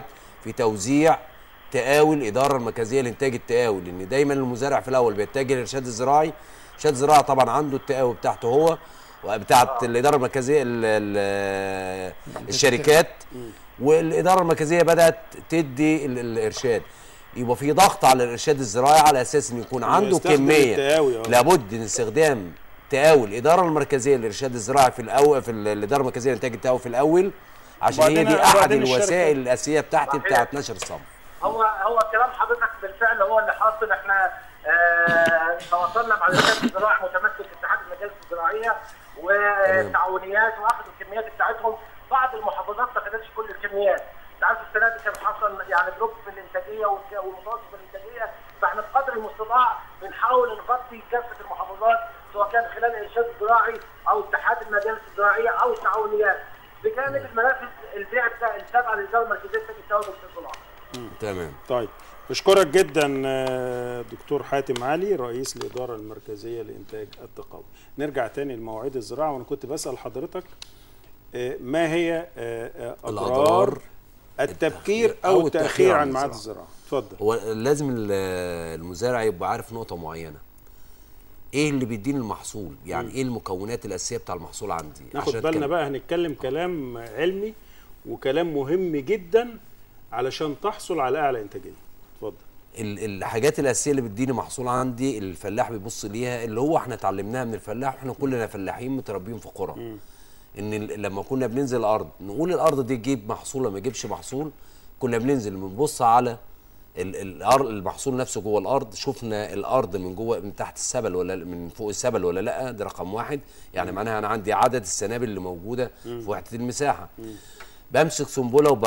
في توزيع تقاوي الاداره المركزيه لانتاج التقاوي لان دايما المزارع في الاول بيتجه للارشاد الزراعي الارشاد الزراعي طبعا عنده التقاوي بتاعته هو وبتاعه الاداره المركزيه ال- ال- الشركات والاداره المركزيه بدات تدي ال- الارشاد يبقى في ضغط على الارشاد الزراعي على اساس ان يكون عنده يستخدم كميه التقاوي، آه. لابد من استخدام تقاوي الاداره المركزيه للارشاد الزراعي في الاول في ال- الاداره المركزيه لانتاج التقاوي في الاول عشان هي وبعدين- دي احد وبعدين الوسائل الشركة. الاساسيه بتاعتي بتاعت نشر الصنف هو هو كلام حضرتك بالفعل هو اللي حاصل احنا آه تواصلنا مع الاتحاد الزراعي متمثل في اتحاد المجالس الزراعيه والتعاونيات واخذوا الكميات بتاعتهم بعض المحافظات ما خدتش كل الكميات انت عارف السنه دي كان حصل يعني دروب في الانتاجيه والك- والمتوسط في الانتاجيه فاحنا بقدر المستطاع بنحاول نغطي كافه المحافظات سواء كان خلال الارشاد الزراعي او اتحاد المجالس الزراعيه او التعاونيات بجانب المنافذ البيع بتاع التابعه للاداره المركزيه لتنميه التوابل في الزراعه تمام طيب بشكرك جدا آه، دكتور حاتم علي رئيس الإدارة المركزية لإنتاج التقاوي نرجع تاني لمواعيد الزراعة وأنا كنت بسأل حضرتك آه، ما هي آه، آه، أضرار الأضرار التبكير أو التأخير عن ميعاد الزراعة اتفضل هو لازم ال- المزارع يبقى عارف نقطه معينه ايه اللي بيديني المحصول يعني ايه المكونات الاساسيه بتاع المحصول عندي ناخد عشان بالنا كده- بقى هنتكلم كلام علمي وكلام مهم جدا علشان تحصل على أعلى إنتاجية اتفضل ال- الحاجات الاساسيه اللي بتديني محصول عندي الفلاح بيبص ليها اللي هو احنا اتعلمناها من الفلاح واحنا كلنا فلاحين متربيين في قرى ان ال- لما كنا بننزل الارض نقول الارض دي تجيب محصول ولا ما تجيبش محصول كنا بننزل بنبص على ال- الارض المحصول نفسه جوه الارض شفنا الارض من جوه من تحت السبل ولا من فوق السبل ولا لا ده رقم واحد يعني معناها انا عندي عدد السنابل اللي موجوده في وحده المساحه بمسك سنبله وب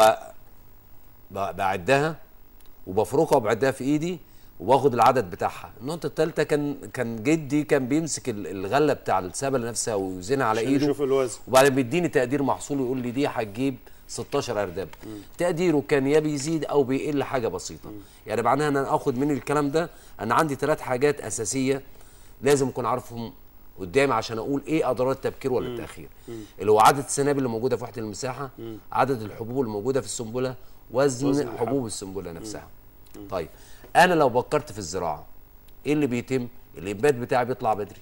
ب- بعدها وبفركها وبعدها في ايدي وباخد العدد بتاعها النقطه الثالثه كان كان جدي كان بيمسك ال- الغله بتاع السبل نفسها ويوزنها على عشان ايده يشوف الوزن وبعدين بيديني تقدير محصول ويقول لي دي هتجيب 16 ارداب تقديره كان يا بيزيد او بيقل حاجه بسيطه يعني معناها ان انا اخد من الكلام ده انا عندي ثلاث حاجات اساسيه لازم اكون عارفهم قدامي عشان اقول ايه اضرار التبكير ولا التاخير اللي هو عدد السنابل اللي موجوده في وحده المساحه عدد الحبوب اللي موجوده في السنبله وزن, وزن وزن الحب. حبوب السنبله نفسها طيب انا لو بكرت في الزراعه ايه اللي بيتم الانبات بتاعي بيطلع بدري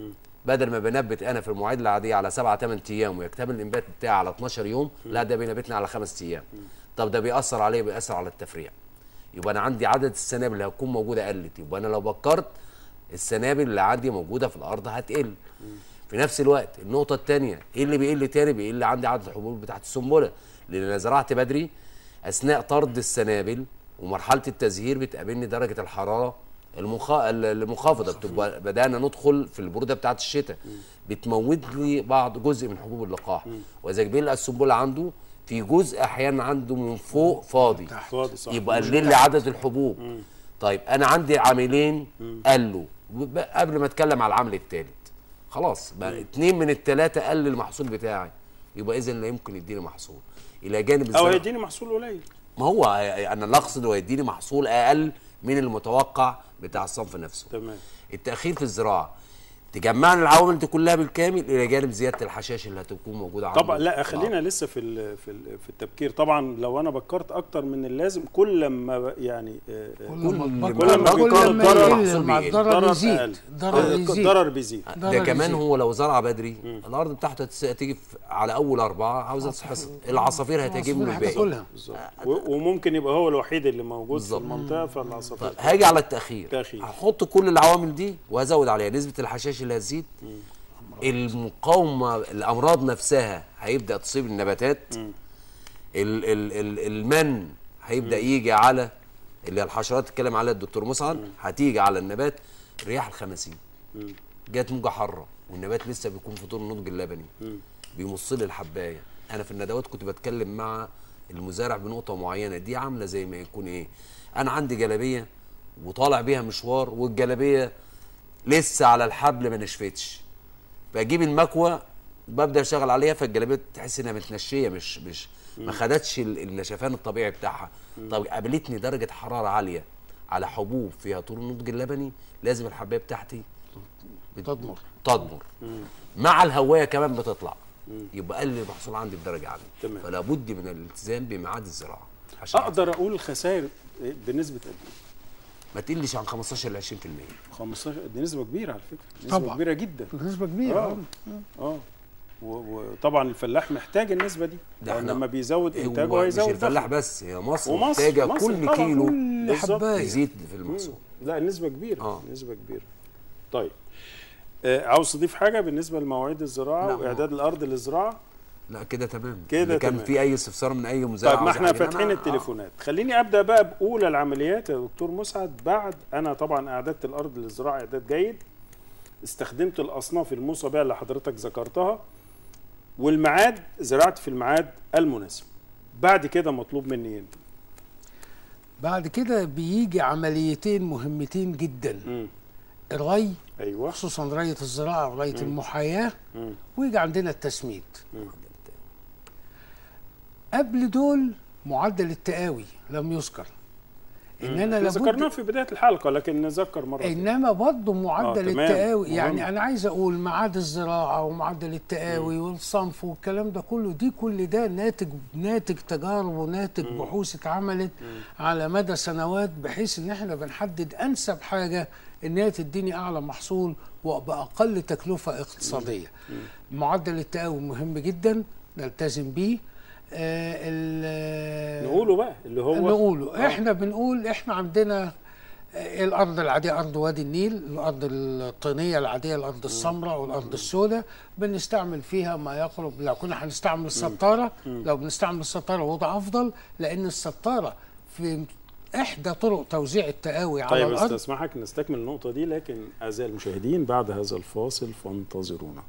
بدل ما بنبت انا في المواعيد العاديه على 7 8 ايام ويكتمل الانبات بتاعي على 12 يوم لا ده بينبتني على 5 ايام طب ده بيأثر عليه بيأثر على التفريع يبقى انا عندي عدد السنابل اللي هتكون موجوده قلت يبقى انا لو بكرت السنابل اللي عندي موجوده في الارض هتقل في نفس الوقت النقطه الثانيه ايه اللي بيقل تاني بيقل عندي عدد الحبوب بتاعت السنبله لان انا زرعت بدري اثناء طرد السنابل ومرحله التزهير بتقابلني درجه الحراره المخا... المنخفضه بتبقى بدانا ندخل في البروده بتاعت الشتاء بتموت لي بعض جزء من حبوب اللقاح واذا بيلقى السنبله عنده في جزء احيانا عنده من فوق فاضي فاضي صح يبقى قلل لي عدد الحبوب طيب انا عندي عاملين قالوا وب- قبل ما اتكلم على العامل الثالث خلاص بقى اتنين من الثلاثه قل المحصول بتاعي يبقى اذا لا يمكن يديني محصول الى جانب أو الزرع هيديني محصول قليل ما هو انا اللي اقصد هو يديني محصول اقل من المتوقع بتاع الصنف نفسه تمام التاخير في الزراعه تجمعنا العوامل دي كلها بالكامل الى جانب زياده الحشائش اللي هتكون موجوده عنده طبعا لا في خلينا لسه في ال في ال في التبكير طبعا لو انا بكرت اكتر من اللازم كل ما ب- يعني آه، آه، كل ما كل ما كل بيكون ما الضرر يقل مع الضرر ضرر يزيد أقل. الضرر آه، يزيد الضرر بيزيد ده ضرر كمان يزيد. هو لو زرع بدري الارض بتاعته هتس- هتيجي في- على اول اربعه عاوزه تتحصد العصافير هتهاجم له العصافير الباقي هتاكلها. بالظبط و- وممكن يبقى هو الوحيد اللي موجود في بالظبط. المنطقه فالعصافير طيب هاجي على التاخير تأخير. هحط كل العوامل دي وهزود عليها نسبه الحشائش اللي هتزيد المقاومه الامراض نفسها هيبدا تصيب النباتات ال ال ال المن هيبدا يجي على اللي الحشرات اتكلم عليها الدكتور مسعد هتيجي على النبات رياح الخمسين جت موجه حاره والنبات لسه بيكون في طور النضج اللبني بيمص لي الحبايه انا في الندوات كنت بتكلم مع المزارع بنقطه معينه دي عامله زي ما يكون ايه انا عندي جلابيه وطالع بيها مشوار والجلابيه لسه على الحبل ما نشفتش بجيب المكوه ببدا اشتغل عليها فالجلابيه تحس انها متنشيه مش مش ما خدتش ال- النشفان الطبيعي بتاعها طب قابلتني درجه حراره عاليه على حبوب فيها طول النضج اللبني لازم الحبايه بتاعتي بت- تضمر. تضمر مع الهوايه كمان بتطلع يبقى قل المحصول عندي بدرجه عاليه تمام. فلا بد من الالتزام بميعاد الزراعه عشان اقدر اقول الخسائر بنسبه قد ايه ما تقلش عن 15 ل 20% 15 دي نسبه كبيره على فكره نسبه طبعا. كبيره جدا نسبة كبيرة اه اه و- وطبعا الفلاح محتاج النسبه دي ده احنا- لما بيزود انتاجه هو مش هيزود الفلاح دخله. بس هي مصر ومصر- محتاجه مصر كل طبعاً، كيلو كل بالظبط. حباية يزيد في المحصول لا نسبة كبيرة آه. نسبة كبيرة طيب آه عاوز تضيف حاجة بالنسبة لمواعيد الزراعة لا، وإعداد الأرض للزراعة لا كده تمام كده اللي كان تمام. في اي استفسار من اي مزارع طيب ما عاوز احنا يعمل فاتحين أنا- التليفونات خليني أبدأ بقى بأولى العمليات يا دكتور مسعد بعد أنا طبعا أعددت الأرض للزراعة إعداد جيد استخدمت الأصناف الموصى بها اللي حضرتك ذكرتها والميعاد زرعت في الميعاد المناسب بعد كده مطلوب مني ايه؟ بعد كده بيجي عمليتين مهمتين جدا مم. الري ايوه خصوصا رية الزراعة ورية مم. المحاياة مم. ويجي عندنا التسميد مم. قبل دول معدل التقاوي لم يذكر اننا احنا ذكرناه لابد في بداية الحلقة لكن نذكر مرة تانية. انما برضه معدل آه، تمام. التقاوي مهم. يعني انا عايز اقول ميعاد الزراعه ومعدل التقاوي والصنف والكلام ده كله دي كل ده ناتج ناتج تجارب وناتج بحوث اتعملت على مدى سنوات بحيث ان احنا بنحدد انسب حاجه ان هي تديني اعلى محصول وباقل تكلفه اقتصاديه. معدل التقاوي مهم جدا نلتزم بيه. آه ال- نقوله بقى اللي هو نقوله آه. احنا بنقول احنا عندنا آه، الارض العاديه ارض وادي النيل الارض الطينيه العاديه الارض السمراء والارض السوداء بنستعمل فيها ما يقرب لو كنا هنستعمل السطاره لو بنستعمل السطاره وضع افضل لان السطاره في احدى طرق توزيع التقاوي على طيب الارض استسمحك نستكمل النقطة دي لكن أعزائي المشاهدين بعد هذا الفاصل فانتظرونا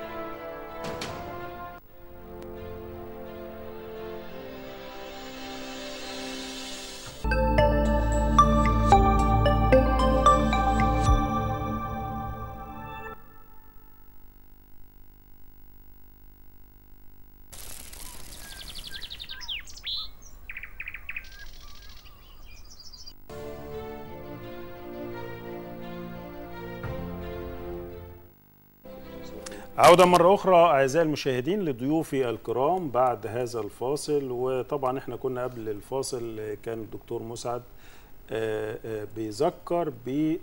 عودة مرة أخرى أعزائي المشاهدين لضيوفي الكرام بعد هذا الفاصل وطبعا احنا كنا قبل الفاصل آه، كان الدكتور مسعد آه، آه، بيذكر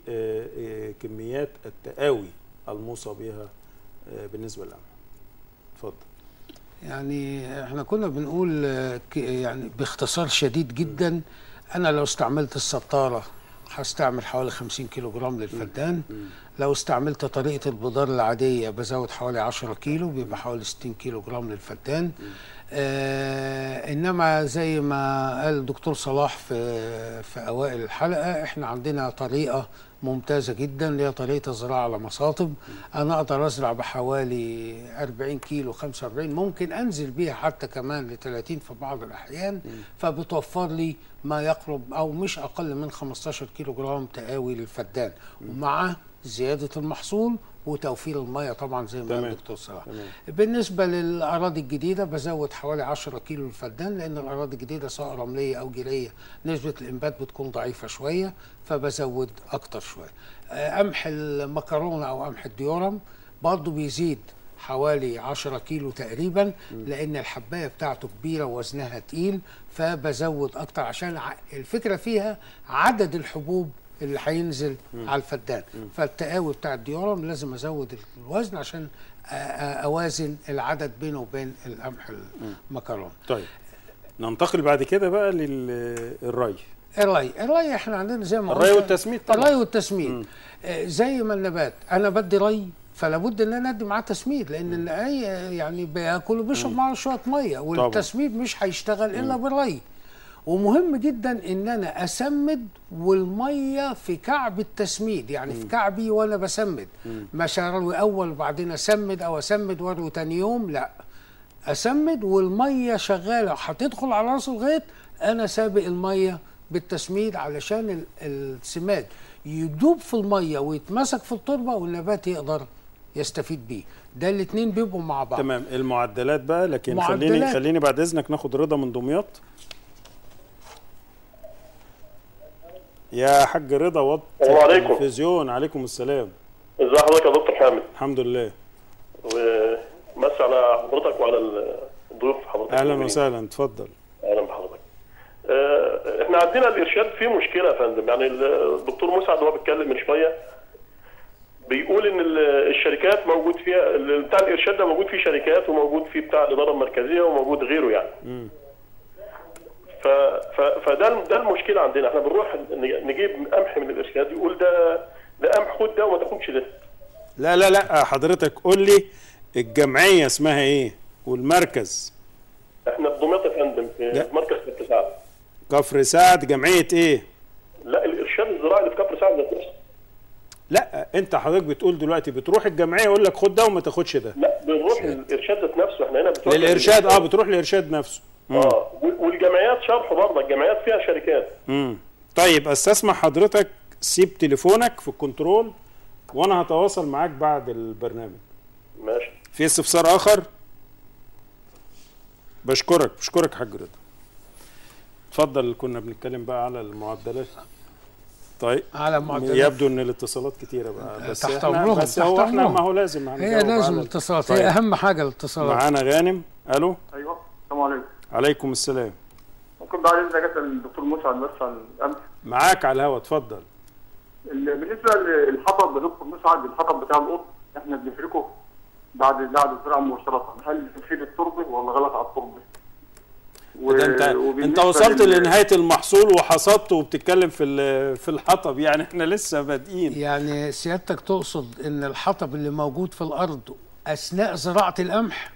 بكميات التقاوي الموصى بها آه، بالنسبة للقمح اتفضل يعني احنا كنا بنقول آه، ك- يعني باختصار شديد جدا انا لو استعملت السطاره هستعمل حوالي 50 كيلو جرام للفدان لو استعملت طريقه البذار العاديه بزود حوالي 10 كيلو بيبقى حوالي 60 كيلو جرام للفدان آه انما زي ما قال الدكتور صلاح في في اوائل الحلقه احنا عندنا طريقه ممتازه جدا اللي هي طريقه الزراعه على مصاطب انا اقدر ازرع بحوالي 40 كيلو 45 ممكن انزل بيها حتى كمان ل 30 في بعض الاحيان فبتوفر لي ما يقرب او مش اقل من 15 كيلو جرام تقاوي للفدان ومع زياده المحصول وتوفير الميه طبعا زي ما قال تمام. الدكتور صلاح تمام. بالنسبه للاراضي الجديده بزود حوالي 10 كيلو الفدان لان الاراضي الجديده سواء رمليه او جيريه نسبه الانبات بتكون ضعيفه شويه فبزود اكتر شويه آه، قمح المكرونه او قمح الديورم برضه بيزيد حوالي 10 كيلو تقريبا لان الحبايه بتاعته كبيره ووزنها تقيل فبزود اكتر عشان ع- الفكره فيها عدد الحبوب اللي هينزل على الفدان فالتقاوي بتاع الديورم لازم ازود الوزن عشان أ- أ- اوازن العدد بينه وبين القمح المكرونه طيب ننتقل بعد كده بقى للري الري الري احنا عندنا زي ما الري قلت- والتسميد طبعا. الري والتسميد آه، زي ما النبات انا بدي ري فلا بد ان انا ادي معاه تسميد لان النقاي يعني بياكل وبيشرب معاه شويه ميه والتسميد مش هيشتغل الا بالري ومهم جدا ان انا اسمد والميه في كعب التسميد يعني في كعبي وانا بسمد مش اروي اول وبعدين اسمد او اسمد واروي تاني يوم لا اسمد والميه شغاله هتدخل على راس الغيط انا سابق الميه بالتسميد علشان ال- السماد يدوب في الميه ويتمسك في التربه والنبات يقدر يستفيد بيه ده الاثنين بيبقوا مع بعض تمام المعدلات بقى لكن خليني معدلات. خليني بعد اذنك ناخد رضا من دمياط يا حاج رضا وط السلام عليكم. التلفزيون عليكم السلام ازي حضرتك يا دكتور حامد الحمد لله ومسي على حضرتك وعلى الضيوف حضرتك اهلا المؤمنين. وسهلا اتفضل اهلا بحضرتك آه، احنا عندنا الارشاد فيه مشكله يا فندم يعني الدكتور مسعد وهو بيتكلم من شويه بيقول ان ال- الشركات موجود فيها ال- بتاع الارشاد ده موجود فيه شركات وموجود فيه بتاع الاداره المركزيه وموجود غيره يعني ف ف فده ده المشكله عندنا احنا بنروح ن- نجيب قمح من الارشاد يقول ده ده قمح خد ده وما تاخدش ده لا لا لا حضرتك قول لي الجمعيه اسمها ايه والمركز احنا في دمياط يا فندم في لا. مركز كفر سعد كفر سعد جمعيه ايه لا الارشاد الزراعي اللي في كفر سعد ذات نفسه لا انت حضرتك بتقول دلوقتي بتروح الجمعيه يقول لك خد ده وما تاخدش ده لا بنروح للارشاد ذات نفسه احنا هنا بتروح للارشاد اه بتروح للارشاد نفسه اه وال- والجمعيات شرح برضه الجمعيات فيها شركات امم طيب استسمح حضرتك سيب تليفونك في الكنترول وانا هتواصل معاك بعد البرنامج ماشي في استفسار اخر بشكرك بشكرك حاج رضا اتفضل كنا بنتكلم بقى على المعدلات طيب على معدلات. يبدو ان الاتصالات كتيره بقى بس تحت احنا امرهم بس تحت هو احنا أمرهم. ما هو لازم هي هنجاوب لازم على- الاتصالات طيب. هي اهم حاجه الاتصالات معانا غانم الو ايوه السلام عليكم عليكم السلام ممكن بعد اذنك اسال الدكتور مسعد بس عن الامس معاك على الهوا اتفضل ال- بالنسبه للحطب يا دكتور مسعد الحطب بتاع القط احنا بنفركه بعد بعد الزراعه مباشره هل بيفيد التربه ولا غلط على التربه؟ و- ده انت انت وبالنسبة وصلت لل- لنهايه المحصول وحصدت وبتتكلم في ال- في الحطب يعني احنا لسه بادئين يعني سيادتك تقصد ان الحطب اللي موجود في الارض اثناء زراعه القمح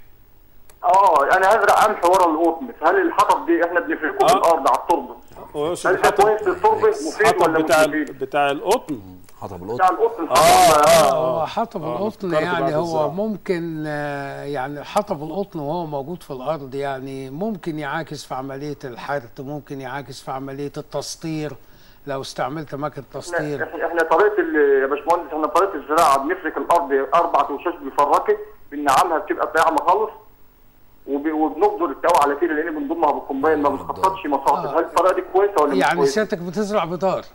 اه انا هزرع قمح ورا القطن هل الحطب دي احنا بنفركه في الارض على التربه ويقصد هل ده الحطب كويس للتربه مفيد الحطب ولا مش بتاع مفيد؟ ال- بتاع القطن حطب بتاع القطن اه اه هو حطب آه، القطن فكرت يعني بعد هو الزراعة. ممكن آه، يعني حطب القطن وهو موجود في الارض يعني ممكن يعاكس في عمليه الحرث ممكن يعاكس في عمليه التسطير لو استعملت مكنه تسطير احنا احنا طريقه ال- يا باشمهندس احنا طريقه الزراعه بنفرك الارض اربع توشاش بنفركها بنعمها بتبقى ناعمه خالص وب- وبنبذر التقوى على كده لان بنضمها بالكومباين ما بنخططش مصاصب هل الطريقه دي كويسه ولا مش يعني كويسه؟ سيادتك بتزرع بضار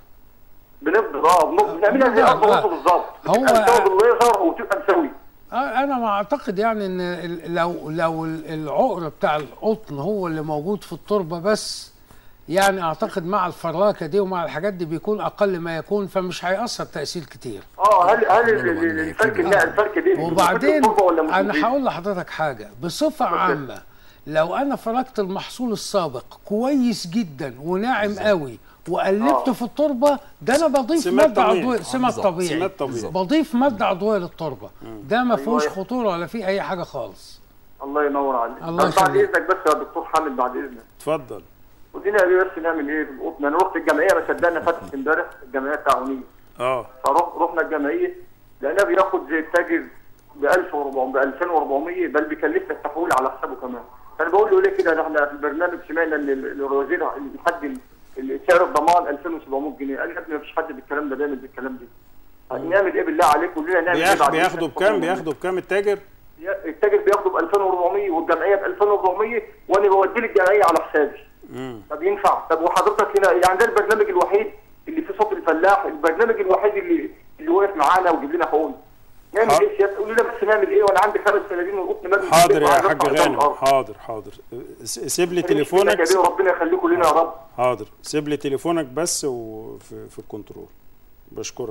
بنبذر اه بنبذر بنعملها زي ارض آه. الرز بالظبط هو- بتبقى مساوي بالليزر وتبقى مساوي آه، انا ما اعتقد يعني ان ال- لو لو ال- العقر بتاع القطن هو اللي موجود في التربه بس يعني اعتقد مع الفراكه دي ومع الحاجات دي بيكون اقل ما يكون فمش هيأثر تأثير كتير اه هل هل ال- ال- الفرك النا- الفرك دي وبعدين التربة ولا مش انا مفيد؟ هقول لحضرتك حاجه بصفه عامه لو انا فركت المحصول السابق كويس جدا وناعم قوي وقلبته في التربه ده انا بضيف سمات ماده طبيعي. عضويه آه، سمات بالظبط. طبيعي سمات طبيعي. بضيف ماده عضويه للتربه ده ما فيهوش أيوة. خطوره ولا فيه اي حاجه خالص الله ينور عليك الله طب بعد يخليك. اذنك بس يا دكتور حامد بعد اذنك اتفضل ودينا ليه بس نعمل ايه في القطن انا رحت الجمعيه ما صدقنا فتحت امبارح الجمعيه التعاونيه اه فرحنا الجمعيه لقيناه بياخد زي التاجر ب 1400 ب 2400 بل بيكلفنا التحويل على حسابه كمان فانا بقول له ليه كده ده احنا في البرنامج سمعنا ان ال- الوزير يحدد ال- سعر الضمان 2700 جنيه قال لي يا ابني مفيش حد بالكلام ده بيعمل بالكلام ده نعمل ايه بالله عليك قول لنا نعمل ايه بياخ- بعد بياخدوا إذنك؟ بكام بياخدوا بكام التاجر التاجر بياخده ب 2400 والجمعيه ب 2400 وانا بودي الجمعيه على حسابي امم طب ينفع طب وحضرتك هنا يعني ده البرنامج الوحيد اللي فيه صوت الفلاح البرنامج الوحيد اللي اللي واقف معانا وجيب لنا حقوق نعمل حاضر. ايه سيادة قولوا لنا بس نعمل ايه وانا عندي خمس سنادين والقطن مرمي في حاضر البيت يا وعايز حاج أطلع قدام غانم الأرض. حاضر حاضر س- سيب لي ربنا تليفونك يخليك يا بيه وربنا يخليكم لنا يا رب حاضر سيب لي تليفونك بس وفي في الكنترول بشكرك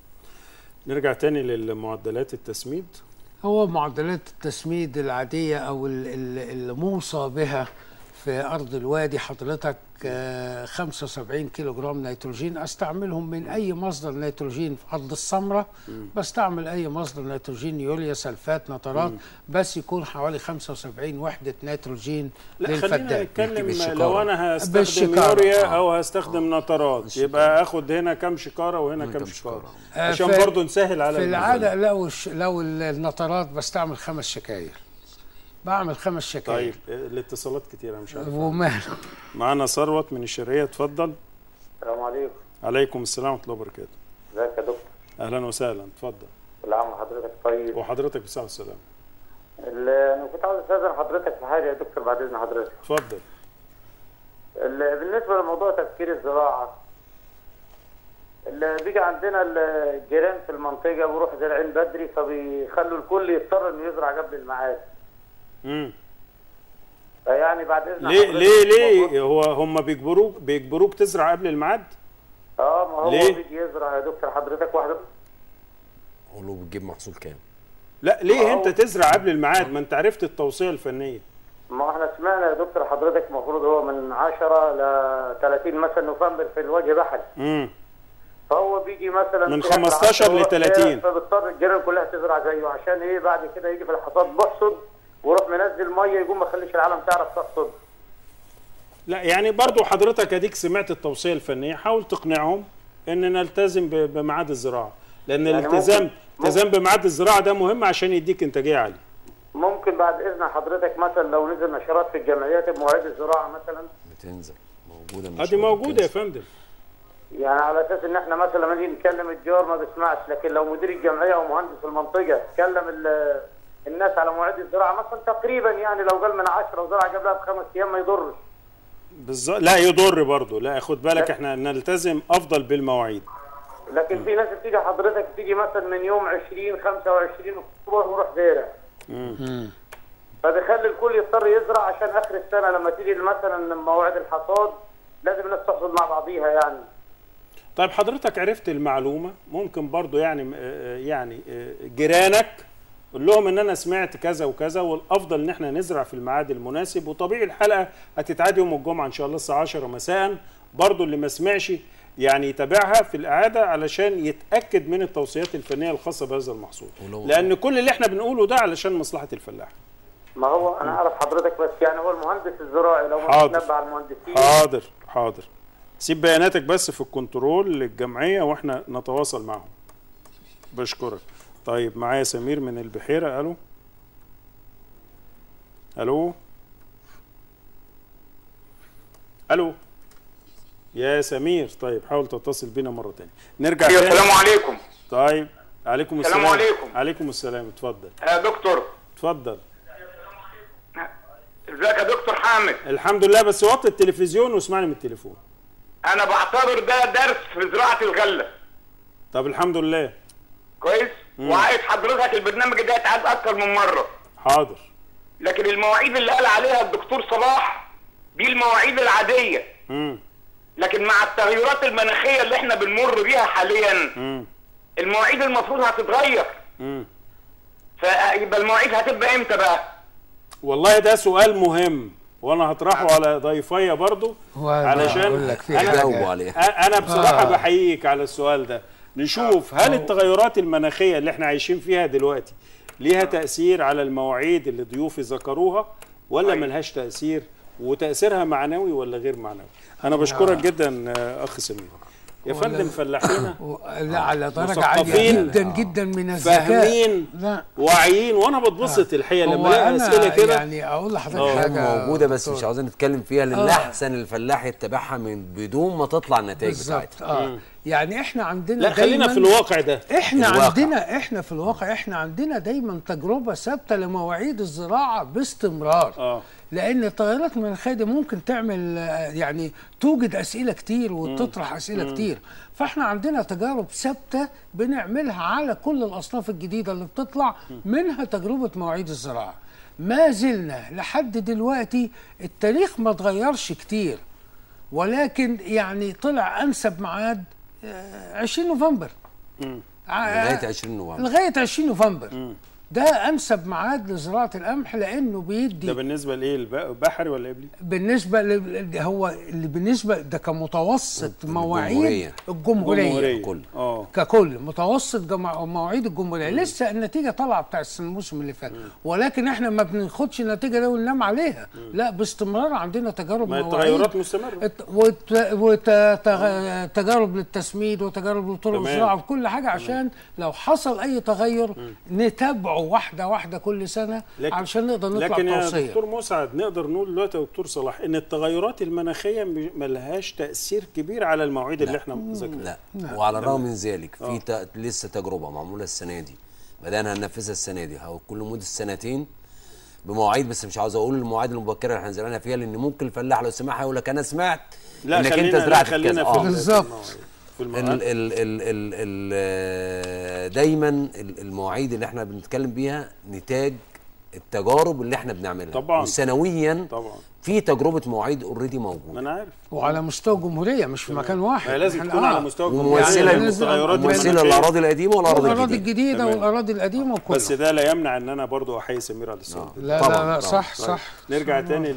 نرجع تاني للمعدلات التسميد هو معدلات التسميد العادية أو ال- ال- الموصى بها في أرض الوادي حضرتك آه، 75 كيلو جرام نيتروجين أستعملهم من أي مصدر نيتروجين في أرض السمرة بستعمل أي مصدر نيتروجين يوريا سلفات نترات بس يكون حوالي 75 وحدة نيتروجين لا خلينا للفدان نتكلم لو انا هستخدم بالشكارة. يوريا او هستخدم نترات يبقى اخد هنا كام شكاره وهنا كام شكاره آه، عشان في- برضو نسهل على في المزارع. العادة لو الش- لو ال- النترات بستعمل خمس شكاير بعمل خمس شكاير طيب الاتصالات كتيره مش عارف وماله معانا ثروت من الشرقيه اتفضل السلام عليكم عليكم السلام ورحمه الله وبركاته ازيك يا دكتور اهلا وسهلا اتفضل كل عام وحضرتك طيب وحضرتك بالصحه والسلامه ال- انا كنت عاوز استاذن حضرتك في حاجه يا دكتور بعد اذن حضرتك اتفضل ال- بالنسبه لموضوع تفكير الزراعه اللي بيجي عندنا الجيران في المنطقه بيروحوا زارعين بدري فبيخلوا الكل يضطر انه يزرع قبل الميعاد امم فيعني بعد اذن ليه حضرتك- ليه ليه هو هم بيجبروك بيجبروك تزرع قبل الميعاد اه ما هو ليه؟ بيجي يزرع يا دكتور حضرتك واحده قول له بتجيب محصول كام لا ليه ما هو- انت تزرع قبل الميعاد ما انت عرفت التوصيه الفنيه ما احنا سمعنا يا دكتور حضرتك المفروض هو من 10 ل 30 مثلا نوفمبر في الوجه بحري امم فهو بيجي مثلا من في آخر 15 ل عشرة 30. فبيضطر الجيران كلها تزرع زيه عشان ايه بعد كده يجي في الحصاد بحصد ويروح منزل ميه يقوم ما يخليش العالم تعرف تحصد لا يعني برضو حضرتك اديك سمعت التوصيه الفنيه حاول تقنعهم ان نلتزم ب- بميعاد الزراعه لان يعني الالتزام ممكن- التزام بميعاد الزراعه ده مهم عشان يديك انتاجيه عاليه ممكن بعد اذن حضرتك مثلا لو نزل نشرات في الجمعيات بمواعيد الزراعه مثلا بتنزل موجوده من ادي شهر موجوده يا فندم يعني على اساس ان احنا مثلا لما نيجي نكلم الجار ما بيسمعش لكن لو مدير الجمعيه او مهندس المنطقه كلم ال- الناس على مواعيد الزراعه مثلا تقريبا يعني لو قال من 10 وزرع قبلها بخمس ايام ما يضرش بالظبط لا يضر برضو لا خد بالك احنا نلتزم افضل بالمواعيد لكن في ناس بتيجي حضرتك بتيجي مثلا من يوم 20 25 اكتوبر ويروح زارع مم. فبيخلي الكل يضطر يزرع عشان اخر السنه لما تيجي مثلا موعد الحصاد لازم الناس تحصد مع بعضيها يعني طيب حضرتك عرفت المعلومه ممكن برضو يعني آه، يعني آه، جيرانك قول لهم ان انا سمعت كذا وكذا والافضل ان احنا نزرع في الميعاد المناسب وطبيعي الحلقه هتتعاد يوم الجمعه ان شاء الله الساعه 10 مساء برضو اللي ما سمعش يعني يتابعها في الاعاده علشان يتاكد من التوصيات الفنيه الخاصه بهذا المحصول ولو- لان كل اللي احنا بنقوله ده علشان مصلحه الفلاح ما هو انا اعرف حضرتك بس يعني هو المهندس الزراعي لو ما حاضر. تنبه على المهندسين حاضر حاضر سيب بياناتك بس في الكنترول للجمعيه واحنا نتواصل معهم بشكرك طيب معايا سمير من البحيره الو الو الو يا سمير طيب حاول تتصل بينا مره تانية نرجع أيوة، تاني. السلام عليكم طيب عليكم السلام السلام عليكم. عليكم السلام اتفضل يا دكتور اتفضل ازيك يا دكتور حامد الحمد لله بس وطي التلفزيون واسمعني من التليفون انا بعتبر ده درس في زراعه الغله طب الحمد لله كويس مم. وعايز حضرتك البرنامج ده يتعاد اكتر من مره حاضر لكن المواعيد اللي قال عليها الدكتور صلاح دي المواعيد العاديه امم لكن مع التغيرات المناخيه اللي احنا بنمر بيها حاليا امم المواعيد المفروض هتتغير امم فيبقى المواعيد هتبقى امتى بقى والله ده سؤال مهم وانا هطرحه على ضيفي برضو علشان أقول لك في انا حاجة. أ- انا بصراحه آه. بحييك على السؤال ده نشوف هل التغيرات المناخيه اللي احنا عايشين فيها دلوقتي ليها تاثير على المواعيد اللي ضيوفي ذكروها ولا ملهاش تاثير وتاثيرها معنوي ولا غير معنوي انا بشكرك جدا آه، اخ سمير يا ولا- فندم فلاحينا لا على درجه عاليه مثقفين جدا جدا من الذكاء فاهمين لا واعيين وانا بتبسط الحقيقه هو لما الاقي أنا اسئله كده يعني اقول لحضرتك آه. حاجه موجوده بس مش عاوزين نتكلم فيها لان آه. احسن الفلاح يتبعها من بدون ما تطلع النتائج بالظبط بتاعتها اه يعني احنا عندنا لا خلينا دايماً- في الواقع ده احنا الواقع. عندنا احنا في الواقع احنا عندنا دايما تجربه ثابته لمواعيد الزراعه باستمرار اه لان التغيرات المناخيه دي ممكن تعمل آه، يعني توجد اسئله كتير وتطرح اسئله كتير فاحنا عندنا تجارب ثابته بنعملها على كل الاصناف الجديده اللي بتطلع منها تجربه مواعيد الزراعه ما زلنا لحد دلوقتي التاريخ ما اتغيرش كتير ولكن يعني طلع انسب ميعاد آه، 20 نوفمبر ع- لغايه 20 نوفمبر لغايه 20 نوفمبر ده انسب ميعاد لزراعه القمح لانه بيدي ده بالنسبه لايه الب- بحري ولا قبلي بالنسبه ل... هو اللي بالنسبه ده كمتوسط مواعيد الجمهورية. الجمهوريه, جمهورية. كل. اه ككل متوسط جمع... مواعيد الجمهوريه لسه النتيجه طالعه بتاع السنة- الموسم اللي فات ولكن احنا ما بناخدش النتيجه دي وننام عليها لا باستمرار عندنا تجارب ما مواعيد التغيرات مستمره وتجارب للتسميد وتجارب لطرق تمام. الزراعه وكل حاجه عشان لو حصل اي تغير نتابعه واحده واحده كل سنه علشان نقدر نطلع لكن يا بتوصيه دكتور مسعد نقدر نقول دلوقتي يا دكتور صلاح ان التغيرات المناخيه م- ملهاش تاثير كبير على المواعيد اللي احنا ذكرناها لا وعلى الرغم من ذلك في ت... لسه تجربه معموله السنه دي بدانا هننفذها السنه دي او كل مده سنتين بمواعيد بس مش عاوز اقول المواعيد المبكره اللي هنزرعنا فيها لان ممكن الفلاح لو سمعها يقول لك انا سمعت لا انك خلينا انت لا زرعت خلينا كذا في آه. ال- بالظبط. في ال المواعيد. ال ال ال ال دايما ال- المواعيد اللي احنا بنتكلم بيها نتاج التجارب اللي احنا بنعملها طبعاً. وسنويا طبعا في تجربه مواعيد اوريدي موجوده ما انا عارف وعلى مستوى الجمهوريه مش في مكان واحد هي لازم إحنا- تكون على آه. مستوى وممثله يعني لازم- ممثله الاراضي القديمه والاراضي والاراضي الجديده الجديده تمام. والاراضي القديمه وكله بس ده لا يمنع ان انا برضو احيي سمير على السؤال لا لا طبعاً، لا طبعاً. صح طيب، صح نرجع صح. تاني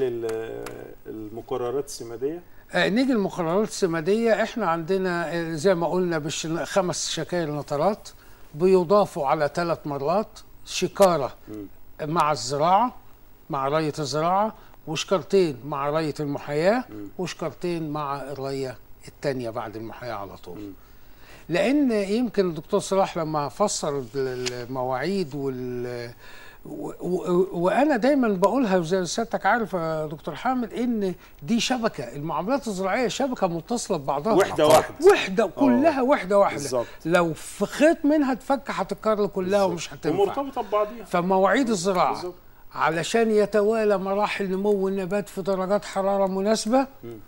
للمقررات السماديه آه، نيجي المقررات السمادية احنا عندنا آه، زي ما قلنا بش خمس شكاير نطرات بيضافوا على ثلاث مرات شكارة مع الزراعة مع رية الزراعة وشكرتين مع رية المحياة وشكرتين مع الرية التانية بعد المحياة على طول لان يمكن الدكتور صلاح لما فسر المواعيد وال و- و- وانا دايما بقولها زي ما سيادتك عارف يا دكتور حامد ان دي شبكه المعاملات الزراعيه شبكه متصله ببعضها وحدة واحدة. وحده كلها وحده واحده بالظبط. لو في خيط منها اتفك هتتكرر كلها ومش هتنفع ومرتبطه ببعضيها فمواعيد الزراعه بالظبط. علشان يتوالى مراحل نمو النبات في درجات حراره مناسبه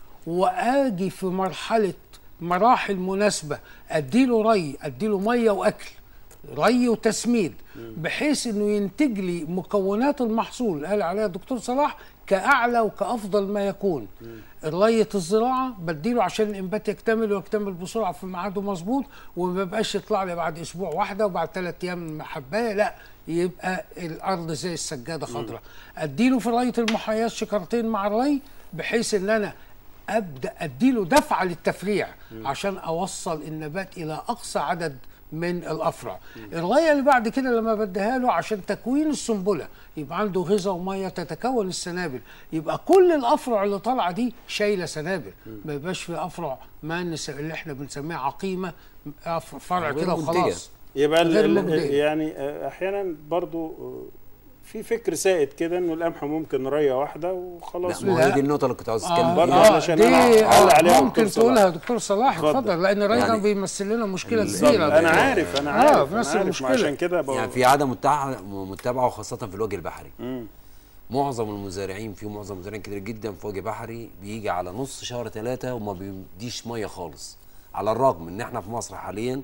واجي في مرحله مراحل مناسبه اديله ري اديله ميه واكل ري وتسميد بحيث انه ينتج لي مكونات المحصول قال عليها الدكتور صلاح كاعلى وكافضل ما يكون رية الزراعة بديله عشان الانبات يكتمل ويكتمل بسرعة في ميعاده مظبوط وما يبقاش يطلع لي بعد اسبوع واحدة وبعد ثلاث ايام حباية لا يبقى الارض زي السجادة خضراء اديله في رية المحيات شكرتين مع الري بحيث ان انا ابدا اديله دفعه للتفريع عشان اوصل النبات الى اقصى عدد من الافرع الريه اللي بعد كده لما بديها له عشان تكوين السنبله يبقى عنده غذاء وميه تتكون السنابل يبقى كل الافرع اللي طالعه دي شايله سنابل ما يبقاش في افرع مانس اللي احنا بنسميها عقيمه أف- فرع غير كده منتجة. وخلاص يبقى ال- غير ال- مجدية. يعني آه، احيانا برضو آه، في فكر سائد كده انه القمح ممكن ريه واحده وخلاص لا ما هي دي النقطه اللي كنت عاوز اتكلم آه برضه فيها علشان دي أنا أعلق آه عليها ممكن دكتور تقولها صلاح. دكتور صلاح اتفضل. اتفضل لان الري يعني كان بيمثل لنا مشكله بالظبط. كبيره انا عارف انا اه عارف أنا بنفس عارف ما المشكله عشان كده بقول يعني في عدم متابعه متابعه وخاصه في الوجه البحري مم. معظم المزارعين في معظم المزارعين كتير جدا في وجه بحري بيجي على نص شهر ثلاثة وما بيديش ميه خالص على الرغم ان احنا في مصر حاليا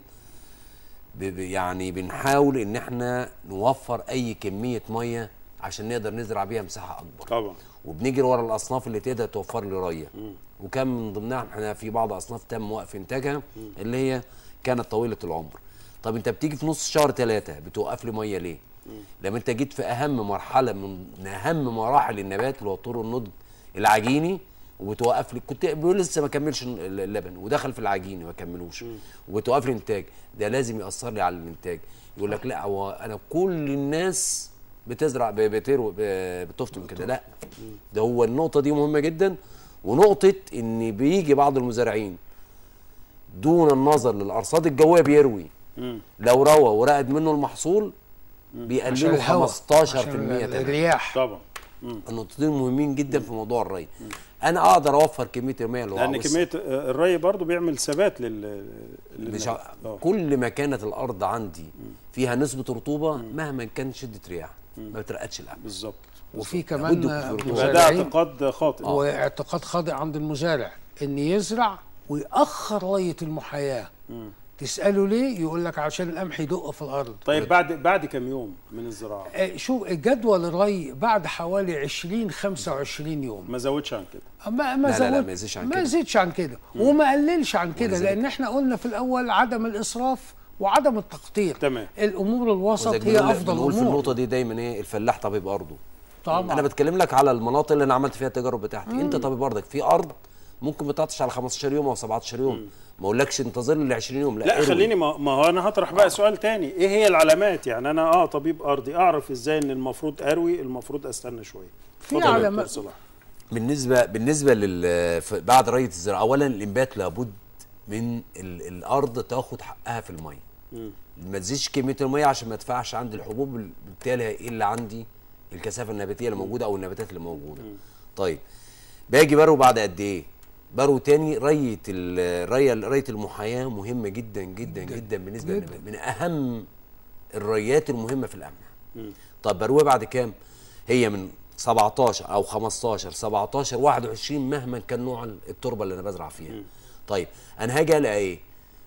ب- ب- يعني بنحاول ان احنا نوفر اي كميه ميه عشان نقدر نزرع بيها مساحه اكبر طبعا وبنجري ورا الاصناف اللي تقدر توفر لي ريه وكان من ضمنها احنا في بعض اصناف تم وقف انتاجها اللي هي كانت طويله العمر طب انت بتيجي في نص شهر ثلاثة بتوقف لي ميه ليه لما انت جيت في اهم مرحله من من اهم مراحل النبات اللي هو طور النضج العجيني وبتوقف لي كنت بيقول لسه ما كملش اللبن ودخل في العجيني ما كملوش وبتوقف لي انتاج ده لازم ياثر لي على الانتاج يقول لك لا هو انا كل الناس بتزرع ب- بترو ب- بتفطم كده لا ده هو النقطه دي مهمه جدا ونقطه ان بيجي بعض المزارعين دون النظر للارصاد الجويه بيروي لو روى ورقد منه المحصول عشان بيقللوا الهواء، 15% عشان تمام الرياح طبعا النقطتين مهمين جدا في موضوع الري انا اقدر اوفر كميه الميه اللي هو لان عاوزها. كميه آه، الري برضو بيعمل ثبات لل لل- مش ع- آه. كل ما كانت الارض عندي فيها نسبه رطوبه مهما كان شده رياح ما بترقدش القمح بالظبط وفي لابد كمان يكون في رطوبة. يبقى ده مزارعين اعتقاد خاطئ واعتقاد خاطئ عند المزارع ان يزرع ويأخر رية المحياة تسأله ليه يقول لك عشان القمح يدق في الأرض طيب بعد بعد كم يوم من الزراعه آه، شوف جدول الري بعد حوالي 20 25 يوم ما زودش عن كده ما ما لا، لا، لا، زود- ما يزيدش عن ما كده. يزيدش عن كده وما قللش عن كده ولذلك- لان احنا قلنا في الاول عدم الاسراف وعدم التقطير تمام الامور الوسط وزي هي بنقول- افضل بنقول في امور النقطه دي دايما ايه الفلاح طبيب ارضه طبعا انا بتكلم لك على المناطق اللي انا عملت فيها التجارب بتاعتي انت طبيب ارضك في ارض ممكن ما تعطش على 15 يوم او 17 يوم ما اقولكش انتظر لي 20 يوم لا, لا اروي. خليني ما, ما هو انا هطرح بقى سؤال تاني ايه هي العلامات يعني انا اه طبيب ارضي اعرف ازاي ان المفروض اروي المفروض استنى شويه في اتفضل يا علامات. دكتور صلاح. بالنسبه بالنسبه لل ف- بعد ريه الزراعه اولا الانبات لابد من ال... الارض تاخد حقها في الميه ما تزيدش كميه الميه عشان ما تدفعش عندي الحبوب بال- بالتالي هيقل عندي الكثافه النباتيه اللي موجوده او النباتات اللي موجوده طيب باجي برو بعد قد ايه برو تاني ريه ال- ريه ريه المحاياه مهمه جدا جدا جدا بالنسبه جداً. للنبات من اهم الريات المهمه في القمح طب برويه بعد كام هي من 17 او 15 17 21 مهما كان نوع التربه اللي انا بزرع فيها طيب انا هاجي الاقي ايه